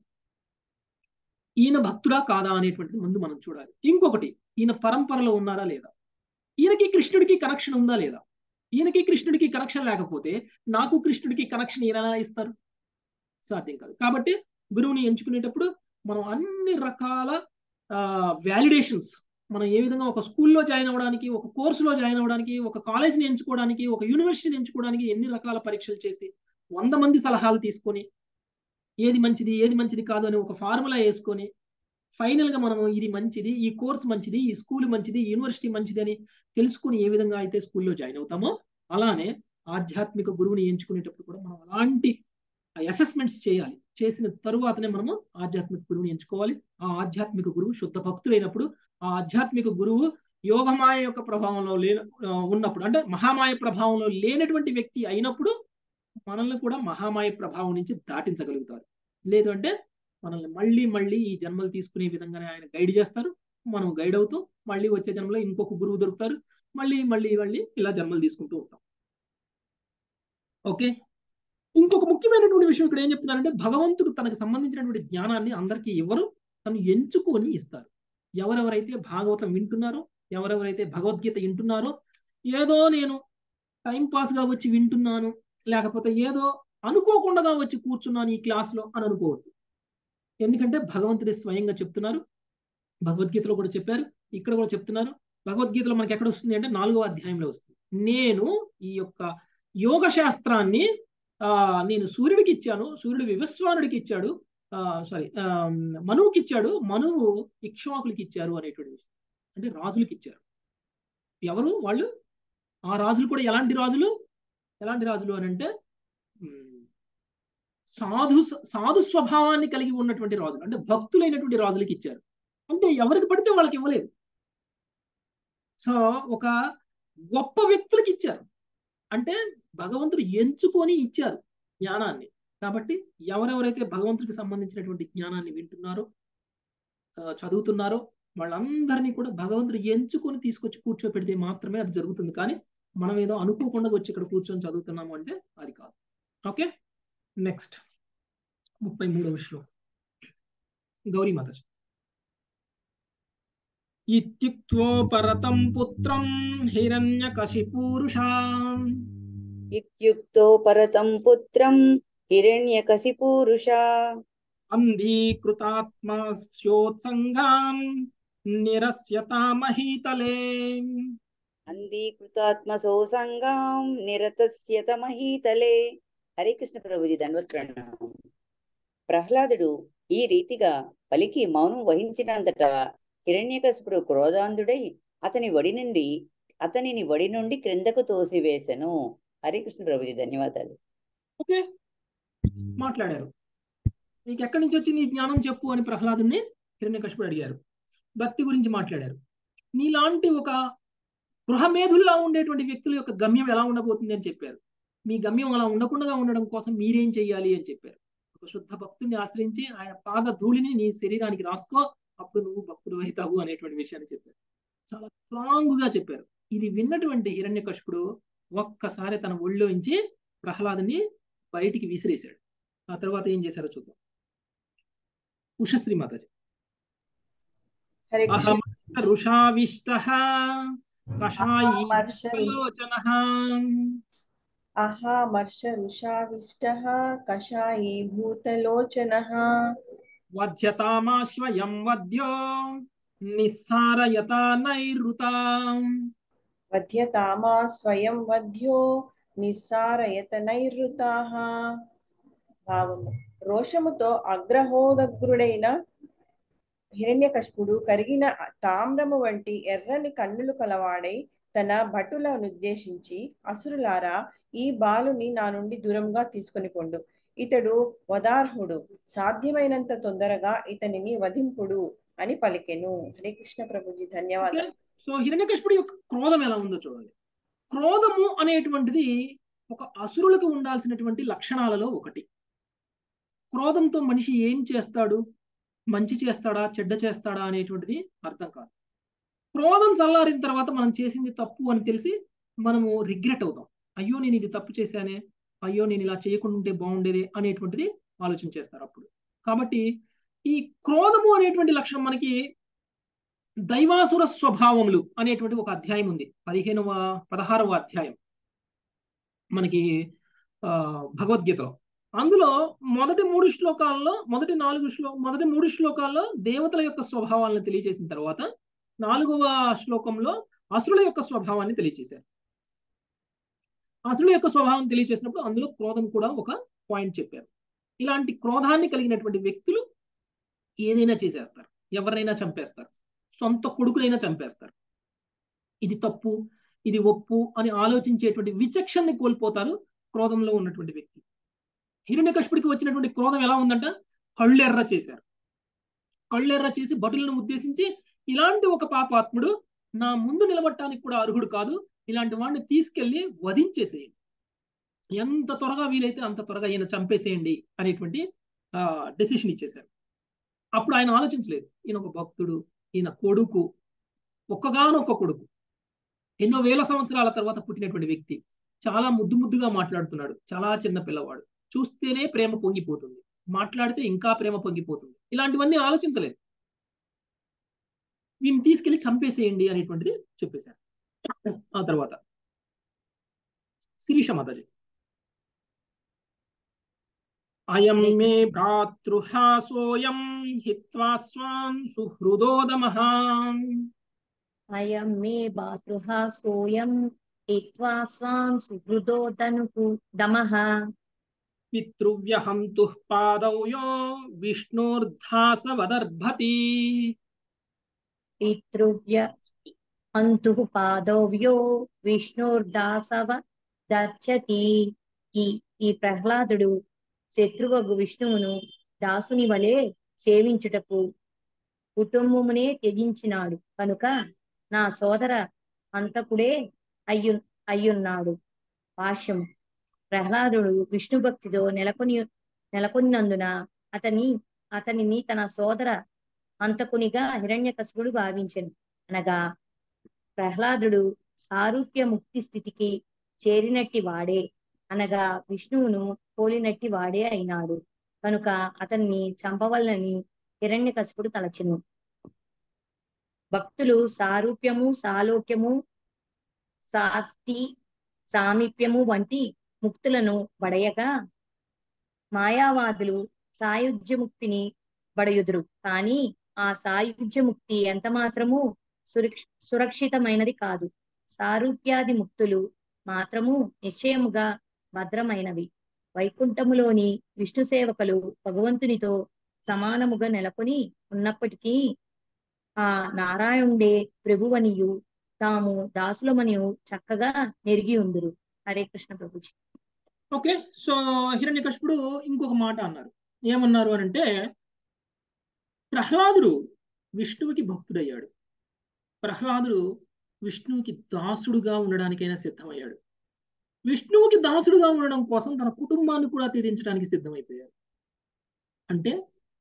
ఈయన భక్తుడా కాదా అనేటువంటిది ముందు మనం చూడాలి ఇంకొకటి ఈయన పరంపరలో ఉన్నారా లేదా ఈయనకి కృష్ణుడికి కనెక్షన్ ఉందా లేదా ఈయనకి కృష్ణుడికి కనెక్షన్ లేకపోతే నాకు కృష్ణుడికి కనెక్షన్ ఈయన ఎలా ఇస్తారు సాధ్యం కాదు కాబట్టి గురువుని ఎంచుకునేటప్పుడు మనం అన్ని రకాల వ్యాలిడేషన్స్ మనం ఏ విధంగా ఒక స్కూల్లో జాయిన్ అవ్వడానికి ఒక కోర్సులో జాయిన్ అవ్వడానికి ఒక కాలేజ్ని ఎంచుకోవడానికి ఒక యూనివర్సిటీని ఎంచుకోవడానికి ఎన్ని రకాల పరీక్షలు చేసి వంద మంది సలహాలు తీసుకొని ఏది మంచిది ఏది మంచిది కాదు అని ఒక ఫార్ములా వేసుకొని ఫైనల్ గా మనం ఇది మంచిది ఈ కోర్స్ మంచిది ఈ స్కూల్ మంచిది ఈ యూనివర్సిటీ మంచిది అని తెలుసుకుని ఏ విధంగా అయితే స్కూల్లో జాయిన్ అవుతామో అలానే ఆధ్యాత్మిక గురువుని ఎంచుకునేటప్పుడు కూడా మనం అలాంటి అసెస్మెంట్స్ చేయాలి చేసిన తరువాతనే మనము ఆధ్యాత్మిక గురువుని ఎంచుకోవాలి ఆ ఆధ్యాత్మిక గురువు శుద్ధ భక్తులైనప్పుడు ఆ ఆధ్యాత్మిక గురువు యోగమాయ యొక్క ప్రభావంలో లే ఉన్నప్పుడు అంటే మహామాయ ప్రభావంలో లేనటువంటి వ్యక్తి అయినప్పుడు మనల్ని కూడా మహామాయ ప్రభావం నుంచి దాటించగలుగుతారు లేదు అంటే మనల్ని మళ్ళీ మళ్ళీ ఈ జన్మలు తీసుకునే విధంగానే ఆయన గైడ్ చేస్తారు మనం గైడ్ అవుతూ మళ్ళీ వచ్చే జన్మలో ఇంకొక గురువు దొరుకుతారు మళ్ళీ మళ్ళీ మళ్ళీ ఇలా జన్మలు తీసుకుంటూ ఉంటాం ఓకే ఇంకొక ముఖ్యమైనటువంటి విషయం ఇక్కడ ఏం చెప్తున్నారంటే భగవంతుడు తనకు సంబంధించినటువంటి జ్ఞానాన్ని అందరికీ ఎవరు తను ఎంచుకొని ఇస్తారు ఎవరెవరైతే భాగవతం వింటున్నారో ఎవరెవరైతే భగవద్గీత వింటున్నారో ఏదో నేను టైం పాస్గా వచ్చి వింటున్నాను లేకపోతే ఏదో అనుకోకుండా వచ్చి కూర్చున్నాను ఈ క్లాస్లో అని అనుకోవద్దు ఎందుకంటే భగవంతుడి స్వయంగా చెప్తున్నారు భగవద్గీతలో కూడా చెప్పారు ఇక్కడ కూడా చెప్తున్నారు భగవద్గీతలో మనకి ఎక్కడ వస్తుంది అంటే నాలుగో అధ్యాయంలో వస్తుంది నేను ఈ యొక్క యోగ శాస్త్రాన్ని ఆ నేను సూర్యుడికి ఇచ్చాను సూర్యుడు వివస్వానుడికి ఇచ్చాడు సారీ మనువుకి ఇచ్చాడు మనువు ఇక్ష్వాకులకి ఇచ్చారు అనేటువంటి విషయం అంటే రాజులకి ఇచ్చారు ఎవరు వాళ్ళు ఆ రాజులు కూడా ఎలాంటి రాజులు ఎలాంటి రాజులు అని అంటే సాధు సాధు స్వభావాన్ని కలిగి ఉన్నటువంటి రాజులు అంటే భక్తులైనటువంటి రాజులకి ఇచ్చారు అంటే ఎవరికి పడితే వాళ్ళకి ఇవ్వలేదు సో ఒక గొప్ప వ్యక్తులకి ఇచ్చారు అంటే భగవంతుడు ఎంచుకొని ఇచ్చారు జ్ఞానాన్ని కాబట్టి ఎవరెవరైతే భగవంతుడికి సంబంధించినటువంటి జ్ఞానాన్ని వింటున్నారో చదువుతున్నారో వాళ్ళందరినీ కూడా భగవంతుడు ఎంచుకొని తీసుకొచ్చి కూర్చోపెడితే మాత్రమే అది జరుగుతుంది కానీ మనం ఏదో అనుకోకుండా వచ్చి ఇక్కడ కూర్చొని చదువుతున్నాము అంటే అది కాదు ఓకే నెక్స్ట్ ముప్పై మూడవ శ్లోకం గౌరీ మాత ఇత్యుక్తోపరతం పుత్రం హిరణ్యకశిపూరుషా ఇత్యుక్తో పరతం పుత్రం హిరణ్యకశిపూరుషా అంధీకృతాత్మస్యోత్సంగాన్ నిరస్యతామహీతలే అంధీకృతాత్మసోసంగాం నిరతస్యత మహీతలే హరే కృష్ణ ప్రభుజీ ధన్వత్ ప్రణామం ప్రహ్లాదుడు ఈ రీతిగా పలికి మౌనం వహించినంతటా హిరణ్యకశిపుడు క్రోధాంధుడై అతని వడి నుండి అతనిని వడి నుండి క్రిందకు తోసివేశను హరే కృష్ణ ప్రభుజీ ధన్యవాదాలు ఓకే మాట్లాడారు నీకు ఎక్కడి నుంచి వచ్చింది ఈ జ్ఞానం చెప్పు అని ప్రహ్లాదుని హిరణ్యకశిపుడు అడిగారు భక్తి గురించి మాట్లాడారు నీలాంటి ఒక గృహమేధుల్లా ఉండేటువంటి వ్యక్తుల యొక్క గమ్యం ఎలా ఉండబోతుంది అని చెప్పారు మీ గమ్యం అలా ఉండకుండా ఉండడం కోసం మీరేం చెయ్యాలి అని చెప్పారు ఒక శుద్ధ భక్తుడిని ఆశ్రయించి ఆయన పాద ధూళిని నీ శరీరానికి రాసుకో అప్పుడు నువ్వు భక్తుడు అవుతావు అనేటువంటి విషయాన్ని చెప్పారు చాలా స్ట్రాంగ్ గా చెప్పారు ఇది విన్నటువంటి హిరణ్యకశిపుడు ఒక్కసారి తన ఒళ్ళోంచి ప్రహ్లాదుని బయటికి విసిరేశాడు ఆ తర్వాత ఏం చేశారో చూద్దాం ఉషశ్రీ మాతాజీ హరే కృష్ణ అహం రుషావిష్ట కషాయీలోచన అహామర్ష రుషావిష్టః కషాయీభూతలోచనः వధ్యతామాశ్వయం వద్యో నిస్సారయత నైరుత వధ్యతామా స్వయం వధ్యో నిస్సారయత నైరుతాః భావము రోషముతో అగ్రహోదగ్రుడైన హిరణ్యకశిపుడు కరిగిన తామ్రము వంటి ఎర్రని కన్నులు కలవాడై తన భటులను ఉద్దేశించి అసురులారా ఈ బాలుని నా నుండి దూరంగా తీసుకొని పొండు ఇతడు వదార్హుడు సాధ్యమైనంత తొందరగా ఇతనిని వధింపుడు అని పలికెను హరే కృష్ణ ప్రభుజీ ధన్యవాదాలు సో హిరణ్యకశిపుడి యొక్క క్రోధం ఎలా ఉందో చూడండి క్రోధము అనేటువంటిది ఒక అసురులకు ఉండాల్సినటువంటి లక్షణాలలో ఒకటి క్రోధంతో మనిషి ఏం చేస్తాడు మంచి చేస్తాడా చెడ్డ చేస్తాడా అనేటువంటిది అర్థం కాదు క్రోధం చల్లారిన తర్వాత మనం చేసింది తప్పు అని తెలిసి మనము రిగ్రెట్ అవుతాం అయ్యో నేను ఇది తప్పు చేశానే అయ్యో నేను ఇలా చేయకుండా ఉంటే బాగుండేది అనేటువంటిది ఆలోచన చేస్తారు అప్పుడు కాబట్టి ఈ క్రోధము అనేటువంటి లక్షణం మనకి దైవాసుర స్వభావములు అనేటువంటి ఒక అధ్యాయం ఉంది పదిహేనవ పదహారవ అధ్యాయం మనకి ఆ భగవద్గీతలో అందులో మొదటి మూడు శ్లోకాల్లో మొదటి నాలుగు శ్లో మొదటి మూడు శ్లోకాల్లో దేవతల యొక్క స్వభావాలను తెలియజేసిన తర్వాత నాలుగవ శ్లోకంలో అసురుల యొక్క స్వభావాన్ని తెలియజేశారు అసురుల యొక్క స్వభావం తెలియజేసినప్పుడు అందులో క్రోధం కూడా ఒక పాయింట్ చెప్పారు ఇలాంటి క్రోధాన్ని కలిగినటువంటి వ్యక్తులు ఏదైనా చేసేస్తారు ఎవరినైనా చంపేస్తారు సొంత కొడుకునైనా చంపేస్తారు ఇది తప్పు ఇది ఒప్పు అని ఆలోచించేటువంటి విచక్షణని కోల్పోతారు క్రోధంలో ఉన్నటువంటి వ్యక్తి హిరణ్యకశిపుడికి వచ్చినటువంటి క్రోధం ఎలా ఉందంట కళ్ళెర్ర చేశారు కళ్ళెర్ర చేసి భటులను ఉద్దేశించి ఇలాంటి ఒక పాపాత్ముడు నా ముందు నిలబడటానికి కూడా అర్హుడు కాదు ఇలాంటి వాడిని తీసుకెళ్లి వధించేసేయండి ఎంత త్వరగా వీలైతే అంత త్వరగా ఈయన చంపేసేయండి అనేటువంటి డెసిషన్ ఇచ్చేశారు అప్పుడు ఆయన ఆలోచించలేదు ఈయన ఒక భక్తుడు ఈయన కొడుకు ఒక్కగానొక్క కొడుకు ఎన్నో వేల సంవత్సరాల తర్వాత పుట్టినటువంటి వ్యక్తి చాలా ముద్దు ముద్దుగా మాట్లాడుతున్నాడు చాలా చిన్న పిల్లవాడు చూస్తేనే ప్రేమ పొంగిపోతుంది మాట్లాడితే ఇంకా ప్రేమ పొంగిపోతుంది ఇలాంటివన్నీ ఆలోచించలేదు వీళ్ళని తీసుకెళ్లి చంపేసేయండి అనేటువంటిది చెప్పేశారు ఆ తర్వాత శిరీష మాతాజీ అయం మే భ్రాతృహాసోయం హిత్వా స్వాం సుహృదోదమః అయం మే భాతృః సోయం హిత్వా స్వాం సుహృదో ధనుః దమః పితృవ్యహంతు పాదౌ యో విష్ణోర్ధాసవదర్భతి పితృవ్య అంతుః పాదవ్యో విష్ణుర్దాసవ దర్శతి ఈ ఈ ప్రహ్లాదుడు శత్రువగు విష్ణువును దాసుని వలె సేవించుటకు కుటుంబమునే త్యజించినాడు కనుక నా సోదర అంతకుడే అయ్యు అయ్యున్నాడు భాష్యం ప్రహ్లాదుడు విష్ణు భక్తితో నెలకొని నెలకొన్నందున అతని అతనిని తన సోదర అంతకునిగా హిరణ్యకశిపుడు భావించను అనగా ప్రహ్లాదుడు సారూప్య ముక్తి స్థితికి చేరినట్టి వాడే అనగా విష్ణువును పోలినట్టి వాడే అయినాడు కనుక అతన్ని చంపవల్లని హిరణ్యకశిపుడు తలచెను భక్తులు సారూప్యము సాలోక్యము సాస్తి సామీప్యము వంటి ముక్తులను బడయగా మాయావాదులు సాయుధ్యముక్తిని బడయుదురు కానీ ఆ సాయుధ్యముక్తి ఎంత మాత్రము సురక్ష సురక్షితమైనది కాదు సారూప్యాది ముక్తులు మాత్రము నిశ్చయముగా భద్రమైనవి వైకుంఠములోని విష్ణు సేవకులు భగవంతునితో సమానముగా నెలకొని ఉన్నప్పటికీ ఆ నారాయణుడే ప్రభువనియు తాము దాసులమనియు చక్కగా నెరిగి ఉందురు హరే కృష్ణ ప్రభుజీ ఓకే సో హిరణ్యకశిపుడు ఇంకొక మాట అన్నారు ఏమన్నారు అని అంటే ప్రహ్లాదుడు విష్ణువుకి భక్తుడయ్యాడు ప్రహ్లాదుడు విష్ణువుకి దాసుడుగా ఉండడానికైనా సిద్ధమయ్యాడు విష్ణువుకి దాసుడుగా ఉండడం కోసం తన కుటుంబాన్ని కూడా త్యజించడానికి సిద్ధమైపోయాడు అంటే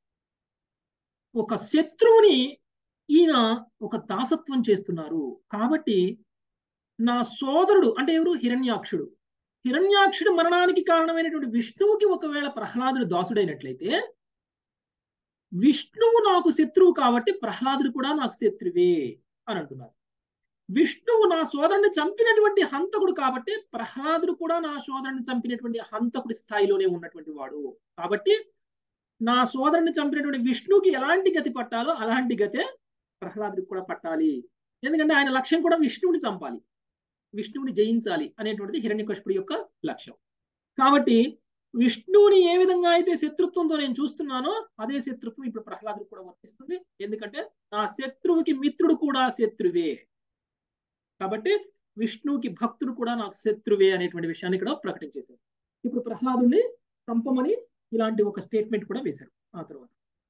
ఒక శత్రువుని ఈయన ఒక దాసత్వం చేస్తున్నారు కాబట్టి నా సోదరుడు అంటే ఎవరు హిరణ్యాక్షుడు హిరణ్యాక్షుడు మరణానికి కారణమైనటువంటి విష్ణువుకి ఒకవేళ ప్రహ్లాదుడు దాసుడైనట్లయితే విష్ణువు నాకు శత్రువు కాబట్టి ప్రహ్లాదుడు కూడా నాకు శత్రువే అని అంటున్నారు విష్ణువు నా సోదరుని చంపినటువంటి హంతకుడు కాబట్టి ప్రహ్లాదుడు కూడా నా సోదరుని చంపినటువంటి హంతకుడి స్థాయిలోనే ఉన్నటువంటి వాడు కాబట్టి నా సోదరుని చంపినటువంటి విష్ణువుకి ఎలాంటి గతి పట్టాలో అలాంటి గతే ప్రహ్లాదుడికి కూడా పట్టాలి ఎందుకంటే ఆయన లక్ష్యం కూడా విష్ణువుని చంపాలి విష్ణువుని జయించాలి అనేటువంటిది హిరణ్యకశిపుడి యొక్క లక్ష్యం కాబట్టి విష్ణువుని ఏ విధంగా అయితే శత్రుత్వంతో నేను చూస్తున్నానో అదే శత్రుత్వం ఇప్పుడు ప్రహ్లాదుడు కూడా వర్తిస్తుంది ఎందుకంటే నా శత్రువుకి మిత్రుడు కూడా శత్రువే కాబట్టి విష్ణువుకి భక్తుడు కూడా నాకు శత్రువే అనేటువంటి విషయాన్ని ఇక్కడ ప్రకటించేశారు ఇప్పుడు ప్రహ్లాదుని చంపమని ఇలాంటి ఒక స్టేట్మెంట్ కూడా వేశారు ఆ తర్వాత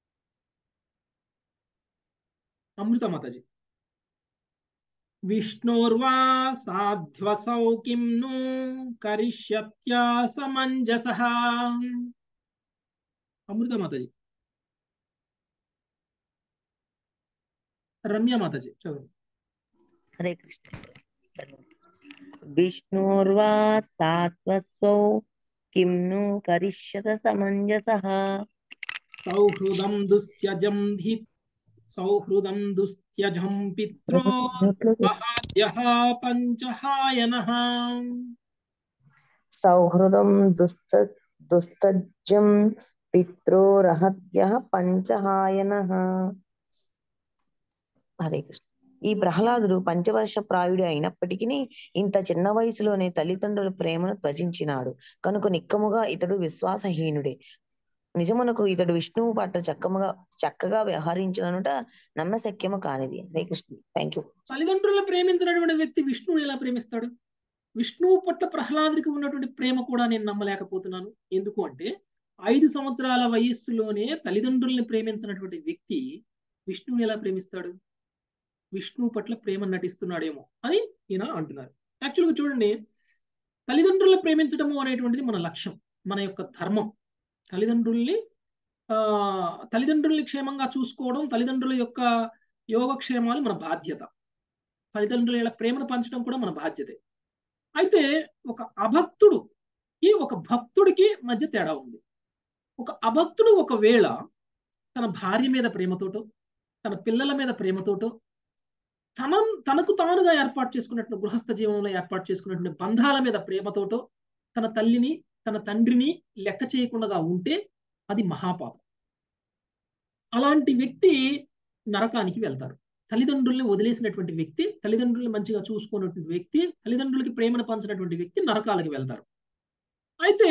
అమృత మాతాజీ విష్ణోర్వా సాధ్వసౌ కిం ను కరిష్యత్యా సమంజస అమృత మాతాజీ రమ్య మాతాజీ చదువు హరే కృష్ణ విష్ణోర్వా సాత్వస్వౌ కిం ను కరిష్యత సమంజసః సౌహృదం దుస్యజం ధి సౌహృదం దుస్త్యజం పిత్రో మహాద్యః పంచహాయనః సౌహృదం దుస్త దుస్తజ్జం పిత్రోరహత్య పంచహాయనః హరే కృష్ణ ఈ ప్రహ్లాదుడు పంచవర్ష ప్రాయుడు అయినప్పటికీ ఇంత చిన్న వయసులోనే తల్లిదండ్రుల ప్రేమను త్వజించినాడు కనుక నిక్కముగా ఇతడు విశ్వాసహీనుడే నిజమునకు ఇతడు విష్ణువు పట్ల చక్కముగా చక్కగా వ్యవహరించిననుట నమ్మశక్యము కానిది హరే కృష్ణ థ్యాంక్ యూ తల్లిదండ్రులను ప్రేమించినటువంటి వ్యక్తి విష్ణువుని ఎలా ప్రేమిస్తాడు విష్ణువు పట్ల ప్రహ్లాదుడికి ఉన్నటువంటి ప్రేమ కూడా నేను నమ్మలేకపోతున్నాను ఎందుకు అంటే ఐదు సంవత్సరాల వయస్సులోనే తల్లిదండ్రుల్ని ప్రేమించినటువంటి వ్యక్తి విష్ణువుని ఎలా ప్రేమిస్తాడు విష్ణువు పట్ల ప్రేమ నటిస్తున్నాడేమో అని ఈయన అంటున్నారు యాక్చువల్గా చూడండి తల్లిదండ్రులను ప్రేమించడము అనేటువంటిది మన లక్ష్యం మన యొక్క ధర్మం తల్లిదండ్రుల్ని ఆ తల్లిదండ్రుల్ని క్షేమంగా చూసుకోవడం తల్లిదండ్రుల యొక్క యోగక్షేమాలు మన బాధ్యత తల్లిదండ్రుల ప్రేమను పంచడం కూడా మన బాధ్యతే అయితే ఒక అభక్తుడు ఈ ఒక భక్తుడికి మధ్య తేడా ఉంది ఒక అభక్తుడు ఒకవేళ తన భార్య మీద ప్రేమతోటో తన పిల్లల మీద ప్రేమతోటో తన తనకు తానుగా ఏర్పాటు చేసుకున్నట్లు గృహస్థ జీవనంలో ఏర్పాటు చేసుకున్నటువంటి బంధాల మీద ప్రేమతోటో తన తల్లిని తన తండ్రిని లెక్క చేయకుండా ఉంటే అది మహాపాపం అలాంటి వ్యక్తి నరకానికి వెళ్తారు తల్లిదండ్రుల్ని వదిలేసినటువంటి వ్యక్తి తల్లిదండ్రుల్ని మంచిగా చూసుకున్నటువంటి వ్యక్తి తల్లిదండ్రులకి ప్రేమను పంచినటువంటి వ్యక్తి నరకాలకి వెళ్తారు అయితే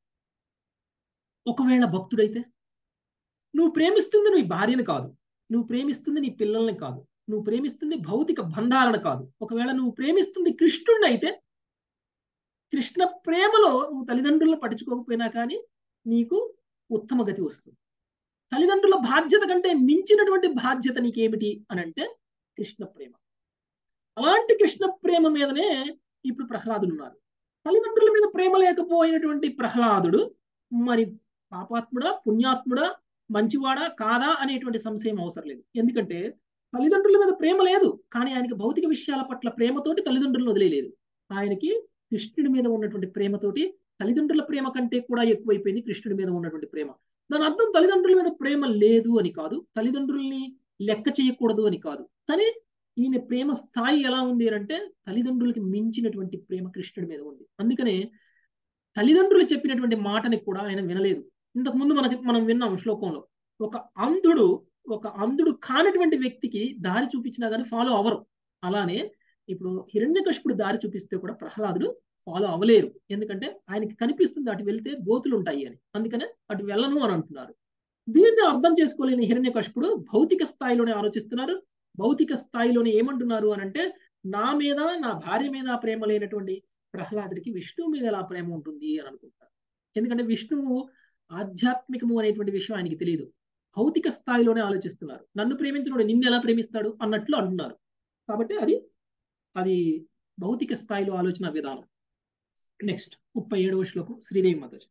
ఒకవేళ భక్తుడైతే నువ్వు ప్రేమిస్తుంది నీ భార్యను కాదు నువ్వు ప్రేమిస్తుంది నీ పిల్లల్ని కాదు నువ్వు ప్రేమిస్తుంది భౌతిక బంధాలను కాదు ఒకవేళ నువ్వు ప్రేమిస్తుంది కృష్ణుడిని అయితే కృష్ణ ప్రేమలో నువ్వు తల్లిదండ్రులను పట్టించుకోకపోయినా కానీ నీకు ఉత్తమ గతి వస్తుంది తల్లిదండ్రుల బాధ్యత కంటే మించినటువంటి బాధ్యత నీకేమిటి అని అంటే కృష్ణ ప్రేమ అలాంటి కృష్ణ ప్రేమ మీదనే ఇప్పుడు ప్రహ్లాదులు ఉన్నారు తల్లిదండ్రుల మీద ప్రేమ లేకపోయినటువంటి ప్రహ్లాదుడు మరి పాపాత్ముడా పుణ్యాత్ముడా మంచివాడా కాదా అనేటువంటి సంశయం అవసరం లేదు ఎందుకంటే తల్లిదండ్రుల మీద ప్రేమ లేదు కానీ ఆయనకి భౌతిక విషయాల పట్ల ప్రేమతోటి తల్లిదండ్రులను వదిలేదు ఆయనకి కృష్ణుడి మీద ఉన్నటువంటి ప్రేమతోటి తల్లిదండ్రుల ప్రేమ కంటే కూడా ఎక్కువైపోయింది కృష్ణుడి మీద ఉన్నటువంటి ప్రేమ దాని అర్థం తల్లిదండ్రుల మీద ప్రేమ లేదు అని కాదు తల్లిదండ్రుల్ని లెక్క చేయకూడదు అని కాదు కానీ ఈయన ప్రేమ స్థాయి ఎలా ఉంది అంటే తల్లిదండ్రులకి మించినటువంటి ప్రేమ కృష్ణుడి మీద ఉంది అందుకనే తల్లిదండ్రులు చెప్పినటువంటి మాటని కూడా ఆయన వినలేదు ఇంతకు ముందు మనకి మనం విన్నాం శ్లోకంలో ఒక అంధుడు ఒక అంధుడు కానటువంటి వ్యక్తికి దారి చూపించినా కానీ ఫాలో అవరు అలానే ఇప్పుడు హిరణ్యకశిపుడు దారి చూపిస్తే కూడా ప్రహ్లాదుడు ఫాలో అవ్వలేరు ఎందుకంటే ఆయనకి కనిపిస్తుంది అటు వెళ్తే గోతులు ఉంటాయి అని అందుకనే అటు వెళ్ళను అని అంటున్నారు దీన్ని అర్థం చేసుకోలేని హిరణ్యకశిపుడు భౌతిక స్థాయిలోనే ఆలోచిస్తున్నారు భౌతిక స్థాయిలోనే ఏమంటున్నారు అని అంటే నా మీద నా భార్య మీద ప్రేమ లేనటువంటి ప్రహ్లాదుడికి విష్ణువు మీద ఎలా ప్రేమ ఉంటుంది అని అనుకుంటారు ఎందుకంటే విష్ణువు ఆధ్యాత్మికము అనేటువంటి విషయం ఆయనకి తెలియదు భౌతిక స్థాయిలోనే ఆలోచిస్తున్నారు నన్ను ప్రేమించినోడు నిన్ను ఎలా ప్రేమిస్తాడు అన్నట్లు అంటున్నారు కాబట్టి అది అది భౌతిక స్థాయిలో ఆలోచన విధానం నెక్స్ట్ ముప్పై ఏడవ శ్లోకం శ్రీదేవి మాతాజీ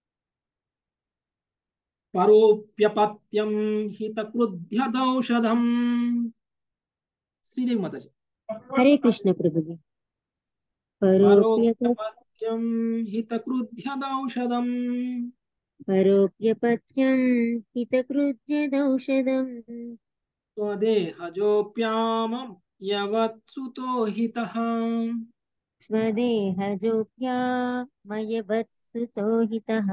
పరోప్యపత్యం హితకృధ్యదౌషధం శ్రీదేవి మాతాజీ హరే కృష్ణ ప్రభుజీ పరోప్యప పరోప్యపత్యం హితకృధ్యదౌషధం పరోప్యపత్యం హితకృత్యదౌషధం స్వదేహజోప్యామ యవత్సుతో హితః స్వదేహజోప్యామయవత్సుతోహితః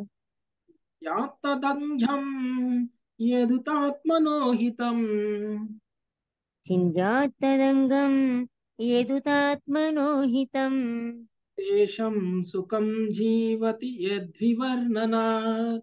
యాత్తదంఘ్యం యదుతాత్మనో హితం చింజాత్తరంగం యదుతాత్మనో హితం తేషం సుఖం జీవతి యద్వివర్ణనాత్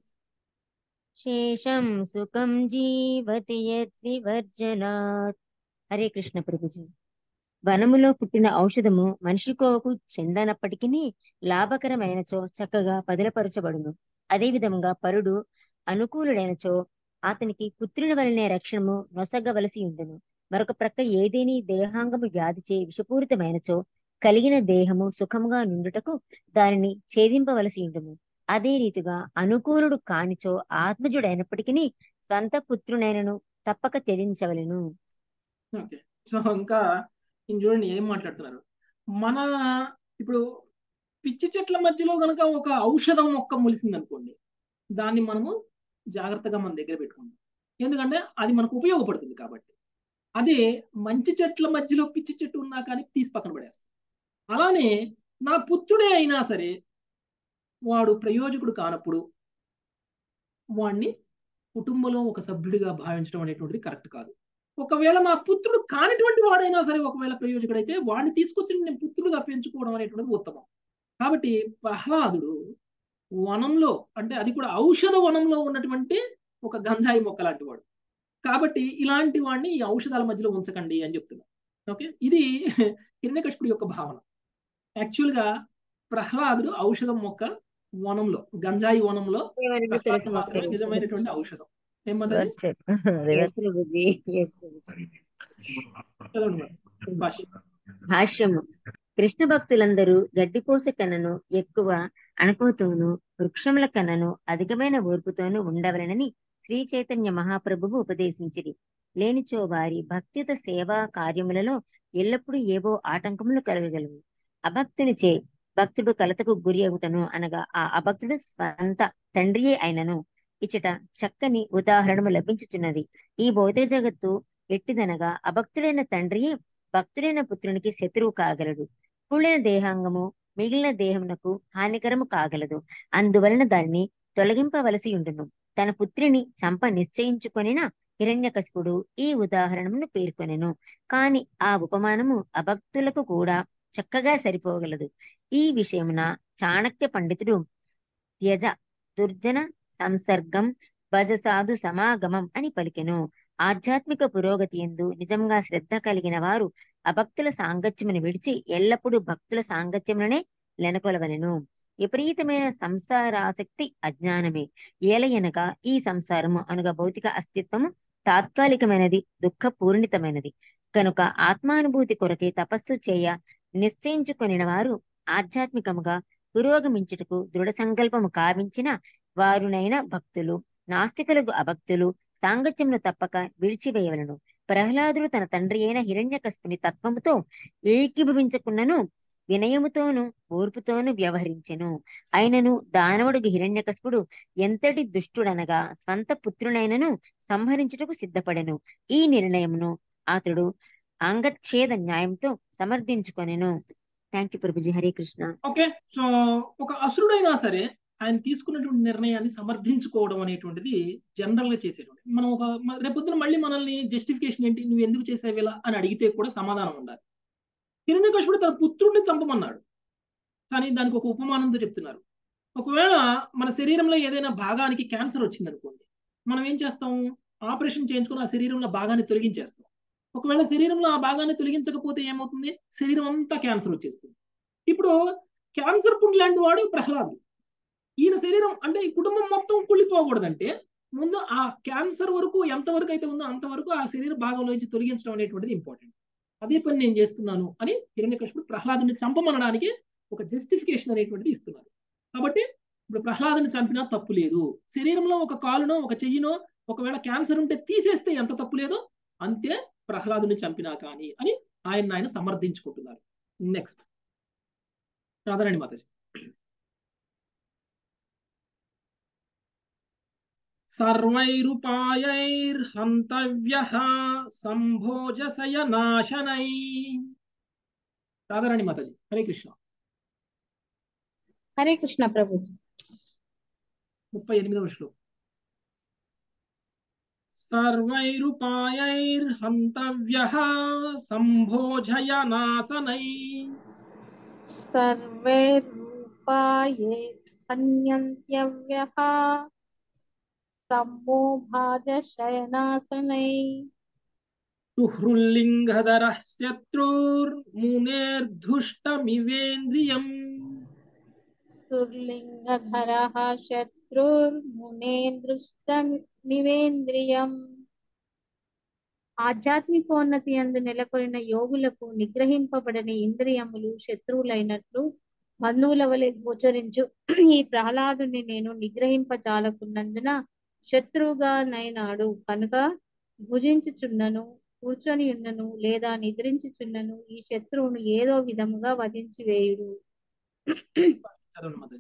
శేషం సుఖం జీవతి యద్వివర్జనాత్ హరే కృష్ణ ప్రభుజీ వనములో పుట్టిన ఔషధము మనిషి కోవకు చెందనప్పటికీ లాభకరమైనచో చక్కగా పదిలపరచబడును అదే విధముగా పరుడు అనుకూలుడైనచో అతనికి పుత్రుని వలనే రక్షణము నొసగవలసి ఉండును మరొక ప్రక్క ఏదేని దేహాంగము వ్యాధిచే విషపూరితమైనచో కలిగిన దేహము సుఖముగా నుండుటకు దానిని ఛేదింపవలసి ఉండును అదే రీతిగా అనుకూలుడు కానిచో ఆత్మజుడైనప్పటికీ స్వంత పుత్రునైనను తప్పక త్యజించవలెను ఓకే సో ఇంకా ఈయన చూడండి ఏం మాట్లాడుతున్నారు మన ఇప్పుడు పిచ్చి చెట్ల మధ్యలో గనక ఒక ఔషధం మొక్క మొలిసింది అనుకోండి దాన్ని మనము జాగ్రత్తగా మన దగ్గర పెట్టుకుంటాం ఎందుకంటే అది మనకు ఉపయోగపడుతుంది కాబట్టి అదే మంచి చెట్ల మధ్యలో పిచ్చి చెట్టు ఉన్నా కానీ తీసి పక్కన పడేస్తాం అలానే నా పుత్రుడే అయినా సరే వాడు ప్రయోజకుడు కానప్పుడు వాడిని కుటుంబంలో ఒక సభ్యుడిగా భావించడం అనేటువంటిది కరెక్ట్ కాదు ఒకవేళ నా పుత్రుడు కానిటువంటి వాడైనా సరే ఒకవేళ ప్రయోజకుడైతే వాడిని తీసుకొచ్చి నేను పుత్రుడుగా పెంచుకోవడం అనేటువంటిది ఉత్తమం కాబట్టి ప్రహ్లాదుడు వనంలో అంటే అది కూడా ఔషధ వనంలో ఉన్నటువంటి ఒక గంజాయి మొక్క లాంటి వాడు కాబట్టి ఇలాంటి వాడిని ఈ ఔషధాల మధ్యలో ఉంచకండి అని చెప్తున్నా ఓకే ఇది హిరణ్యకశిపుడి యొక్క భావన యాక్చువల్ గా ప్రహ్లాదుడు ఔషధం మొక్క వనంలో గంజాయి వనంలో ఏమని తెలుసు ప్రహ్లాదుడు మాత్రమే నిజమైనటువంటి ఔషధం ఏమంటారు Yes, ప్రభుజీ. Yes, ప్రభుజీ. చదవండి మేడం. భాష్యం. భాష్యము కృష్ణ భక్తులందరూ గడ్డిపోస కన్నను ఎక్కువ అణకువతోనూ వృక్షముల కన్నను అధికమైన ఓర్పుతోనూ ఉండవలనని శ్రీ చైతన్య మహాప్రభువు ఉపదేశించిరి లేనిచో వారి భక్తియుత సేవా కార్యములలో ఎల్లప్పుడూ ఏవో ఆటంకములు కలగగలవు అభక్తునిచే భక్తుడు కలతకు గురి అవుటను అనగా ఆ అభక్తుడు స్వంత తండ్రియే అయినను ఇచ్చట చక్కని ఉదాహరణము లభించుచున్నది ఈ భౌతిక జగత్తు ఎట్టిదనగా అభక్తుడైన తండ్రియే భక్తుడైన పుత్రునికి శత్రువు కాగలడు కూడిన దేహాంగము మిగిలిన దేహమునకు హానికరము కాగలదు అందువలన దానిని తొలగింపవలసి ఉండును తన పుత్రిని చంప నిశ్చయించుకొనిన హిరణ్యకశిపుడు ఈ ఉదాహరణను పేర్కొనెను కాని ఆ ఉపమానము అభక్తులకు కూడా చక్కగా సరిపోగలదు ఈ విషయమున చాణక్య పండితుడు త్యజ దుర్జన సంసర్గం భజ సాధు సమాగమం అని పలికెను ఆధ్యాత్మిక పురోగతి ఎందు నిజంగా శ్రద్ధ కలిగిన వారు అభక్తుల సాంగత్యమును విడిచి ఎల్లప్పుడూ భక్తుల సాంగత్యములనే నెలకొలవలెను విపరీతమైన సంసారాసక్తి అజ్ఞానమే ఏలయనగా ఈ సంసారము అనగా భౌతిక అస్తిత్వము తాత్కాలికమైనది దుఃఖపూర్ణితమైనది కనుక ఆత్మానుభూతి కొరకే తపస్సు చేయ నిశ్చయించుకొనిన వారు ఆధ్యాత్మికముగా పురోగమించుటకు దృఢ సంకల్పము కావించిన వారునైన భక్తులు నాస్తికులకు అభక్తులు సాంగత్యమును తప్పక విడిచివేయవలను ప్రహ్లాదుడు తన తండ్రి అయిన హిరణ్యకశిపుని తత్వముతో ఏకీభవించకున్నను వినయముతోను ఓర్పుతోను వ్యవహరించెను అయినను దానవుడికి హిరణ్యకశిపుడు ఎంతటి దుష్టుడనగా స్వంత పుత్రునైనను సంహరించుటకు సిద్ధపడెను ఈ నిర్ణయమును అతడు అంగచ్ఛేద న్యాయంతో సమర్థించుకొనెను థ్యాంక్ యూ ప్రభుజీ హరే కృష్ణ ఓకే సో ఒక అసురుడైనా సరే ఆయన తీసుకున్నటువంటి నిర్ణయాన్ని సమర్థించుకోవడం అనేటువంటిది జనరల్ గా చేసేటువంటి మనం ఒక మ- రేపొద్దున మళ్ళీ మనల్ని జస్టిఫికేషన్ ఏంటి నువ్వు ఎందుకు చేసావు ఇలా అని అడిగితే కూడా సమాధానం ఉండాలి హిరణ్యకశిపుడు తన పుత్రుడిని చంపమన్నాడు కానీ దానికి ఒక ఉపమానంతో చెప్తున్నారు ఒకవేళ మన శరీరంలో ఏదైనా భాగానికి క్యాన్సర్ వచ్చింది అనుకోండి మనం ఏం చేస్తాం ఆపరేషన్ చేయించుకుని ఆ శరీరంలో భాగాన్ని తొలగించేస్తాం ఒకవేళ శరీరంలో ఆ భాగాన్ని తొలగించకపోతే ఏమవుతుంది శరీరం అంతా క్యాన్సర్ వచ్చేస్తుంది ఇప్పుడు క్యాన్సర్ పుండు లాంటి వాడు ప్రహ్లాదు ఈయన శరీరం అంటే ఈ కుటుంబం మొత్తం కుళ్ళిపోకూడదంటే ముందు ఆ క్యాన్సర్ వరకు ఎంతవరకు అయితే ఉందో అంతవరకు ఆ శరీర భాగంలోంచి తొలగించడం అనేటువంటిది ఇంపార్టెంట్ అదే పని నేను చేస్తున్నాను అని హిరణ్యకశిపుడు ప్రహ్లాదుని చంపమనడానికి ఒక జస్టిఫికేషన్ అనేటువంటిది ఇస్తున్నారు కాబట్టి ఇప్పుడు ప్రహ్లాదుని చంపినా తప్పు లేదు శరీరంలో ఒక కాలునో ఒక చెయ్యినో ఒకవేళ క్యాన్సర్ ఉంటే తీసేస్తే ఎంత తప్పు లేదో అంతే ప్రహ్లాదుని చంపినా కానీ అని ఆయన ఆయన సమర్థించుకుంటున్నారు నెక్స్ట్ రాధారాణి మాతాజీ సర్వైరుపాయైర్హంతవ్యః సంభోజసయనాశనై రాధారాణి మాతాజీ హరే కృష్ణ హరే కృష్ణ ప్రభుజీ ముప్పై ఎనిమిదవ శ్లోకం సర్వైరుపాయైర్హంతవ్యః సంభోజయనాసనై సర్వైరూపాయే హన్యంత్యవ్యః సమ్మోభాజశయనాసనై సుహృల్లింగధరः శత్రుర్మునేర్ధుష్టమివేంద్రియం సుర్లింగధరः శత్రుర్మునేందృష్టమివేంద్రియం ఆధ్యాత్మికోన్నతి అందు నెలకొనిన యోగులకు నిగ్రహింపబడని ఇంద్రియములు శత్రువులైనట్లు బంధువుల వలె గోచరించు ఈ ప్రహ్లాదుని నేను నిగ్రహింపజాలకున్నందున శత్రువుగా నైనాడు కనుక భుజించుచున్నను కూర్చొని ఉన్నను లేదా నిద్రించుచున్నను ఈ శత్రువును ఏదో విధముగా వధించి వేయుడు చదవండి మాతాజీ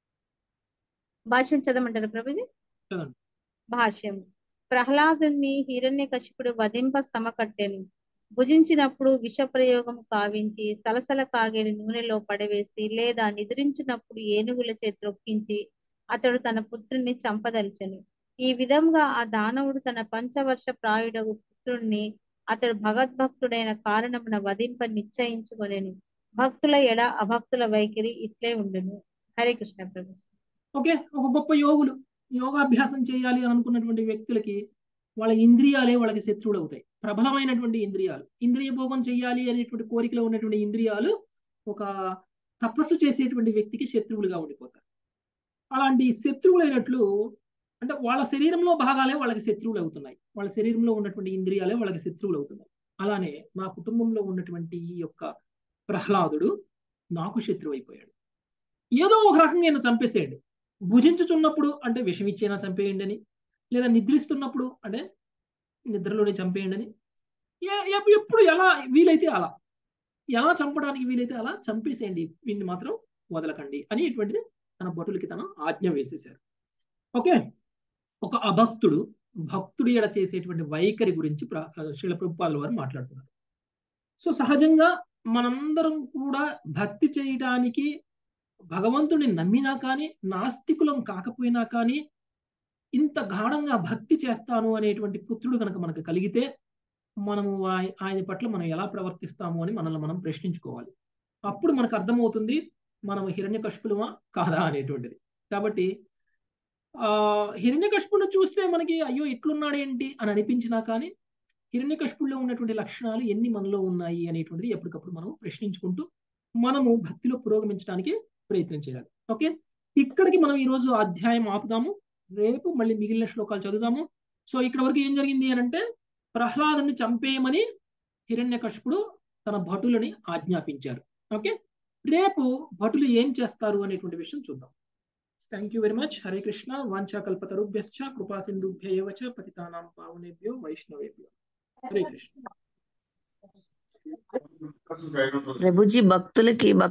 భాష్యం చదవమంటారు ప్రభుజీ చదవండి భాష్యం ప్రహ్లాదుని హిరణ్యకశిపుడు వధింప సమకట్టెను భుజించినప్పుడు విష ప్రయోగం కావించి సలసల కాగేడి నూనెలో పడవేసి లేదా నిద్రించినప్పుడు ఏనుగుల చేత త్రొక్కించి అతడు తన పుత్రుణ్ణి చంపదలిచెను ఈ విధంగా ఆ దానవుడు తన పంచవర్ష ప్రాయుడగు పుత్రుణ్ణి అతడు భగవద్భక్తుడైన కారణమున వధింప నిశ్చయించుకొనెను భక్తుల ఎడ అభక్తుల వైఖరి ఇట్లే ఉండును హరే కృష్ణ ప్రభు ఓకే ఒక గొప్ప యోగులు యోగాభ్యాసం చేయాలి అని అనుకున్నటువంటి వ్యక్తులకి వాళ్ళ ఇంద్రియాలే వాళ్ళకి శత్రువులు అవుతాయి ప్రబలమైనటువంటి ఇంద్రియాలు ఇంద్రియ భోగం చేయాలి అనేటువంటి కోరికలో ఉన్నటువంటి ఇంద్రియాలు ఒక తపస్సు చేసేటువంటి వ్యక్తికి శత్రువులుగా ఉండిపోతారు అలాంటి శత్రువులైనట్లు అంటే వాళ్ళ శరీరంలో భాగాలే వాళ్ళకి శత్రువులు అవుతున్నాయి వాళ్ళ శరీరంలో ఉన్నటువంటి ఇంద్రియాలే వాళ్ళకి శత్రువులు అవుతున్నాయి అలానే నా కుటుంబంలో ఉన్నటువంటి ఈ యొక్క ప్రహ్లాదుడు నాకు శత్రువు అయిపోయాడు ఏదో ఒక రకంగా ఆయన చంపేసేయండి భుజించుచున్నప్పుడు అంటే విషం ఇచ్చైనా చంపేయండి అని లేదా నిద్రిస్తున్నప్పుడు అంటే నిద్రలోనే చంపేయండి అని ఏ- ఎప్- ఎప్పుడు ఎలా వీలైతే అలా ఎలా చంపడానికి వీలైతే అలా చంపేసేయండి వీడిని మాత్రం వదలకండి అని ఇటువంటిది తన భటులకి తన ఆజ్ఞ వేసేశారు ఓకే ఒక అభక్తుడు భక్తుడి ఎడ చేసేటువంటి వైఖరి గురించి ప్ర- శిల ప్రభుపాదుల వారు మాట్లాడుతున్నారు సో సహజంగా మనందరం కూడా భక్తి చేయటానికి భగవంతుని నమ్మినా కానీ నాస్తికులం కాకపోయినా కానీ ఇంత గాఢంగా భక్తి చేస్తాను అనేటువంటి పుత్రుడు కనుక మనకు కలిగితే మనము ఆయ- ఆయన పట్ల మనం ఎలా ప్రవర్తిస్తాము అని మనల్ని మనం ప్రశ్నించుకోవాలి అప్పుడు మనకు అర్థమవుతుంది మనం హిరణ్యకశిపులమా కాదా అనేటువంటిది కాబట్టి ఆ హిరణ్యకశిపుడు చూస్తే మనకి అయ్యో ఇట్లున్నాడు ఏంటి అని అనిపించినా కానీ హిరణ్యకశిపుల్లో ఉన్నటువంటి లక్షణాలు ఎన్ని మనలో ఉన్నాయి అనేటువంటిది ఎప్పటికప్పుడు మనం ప్రశ్నించుకుంటూ మనము భక్తిలో పురోగమించడానికి ప్రయత్నం చేయాలి ఓకే ఇక్కడికి మనం ఈరోజు అధ్యాయం ఆపుదాము రేపు మళ్ళీ మిగిలిన శ్లోకాలు చదువుదాము సో ఇక్కడ వరకు ఏం జరిగింది అని అంటే ప్రహ్లాదుని చంపేయమని హిరణ్యకశిపుడు తన భటులని ఆజ్ఞాపించారు ఓకే రేపు భటులు ఏం చేస్తారు అనేటువంటి విషయం చూద్దాం thank you very much Hare Krishna వాంఛాకల్పతరుభ్యశ్చ కృపా సింధుభ్య ఏవ చ పతితానాం పావనేభ్యో వైష్ణవేభ్యో హరే కృష్ణ ప్రభుజీ భక్తులకి భక్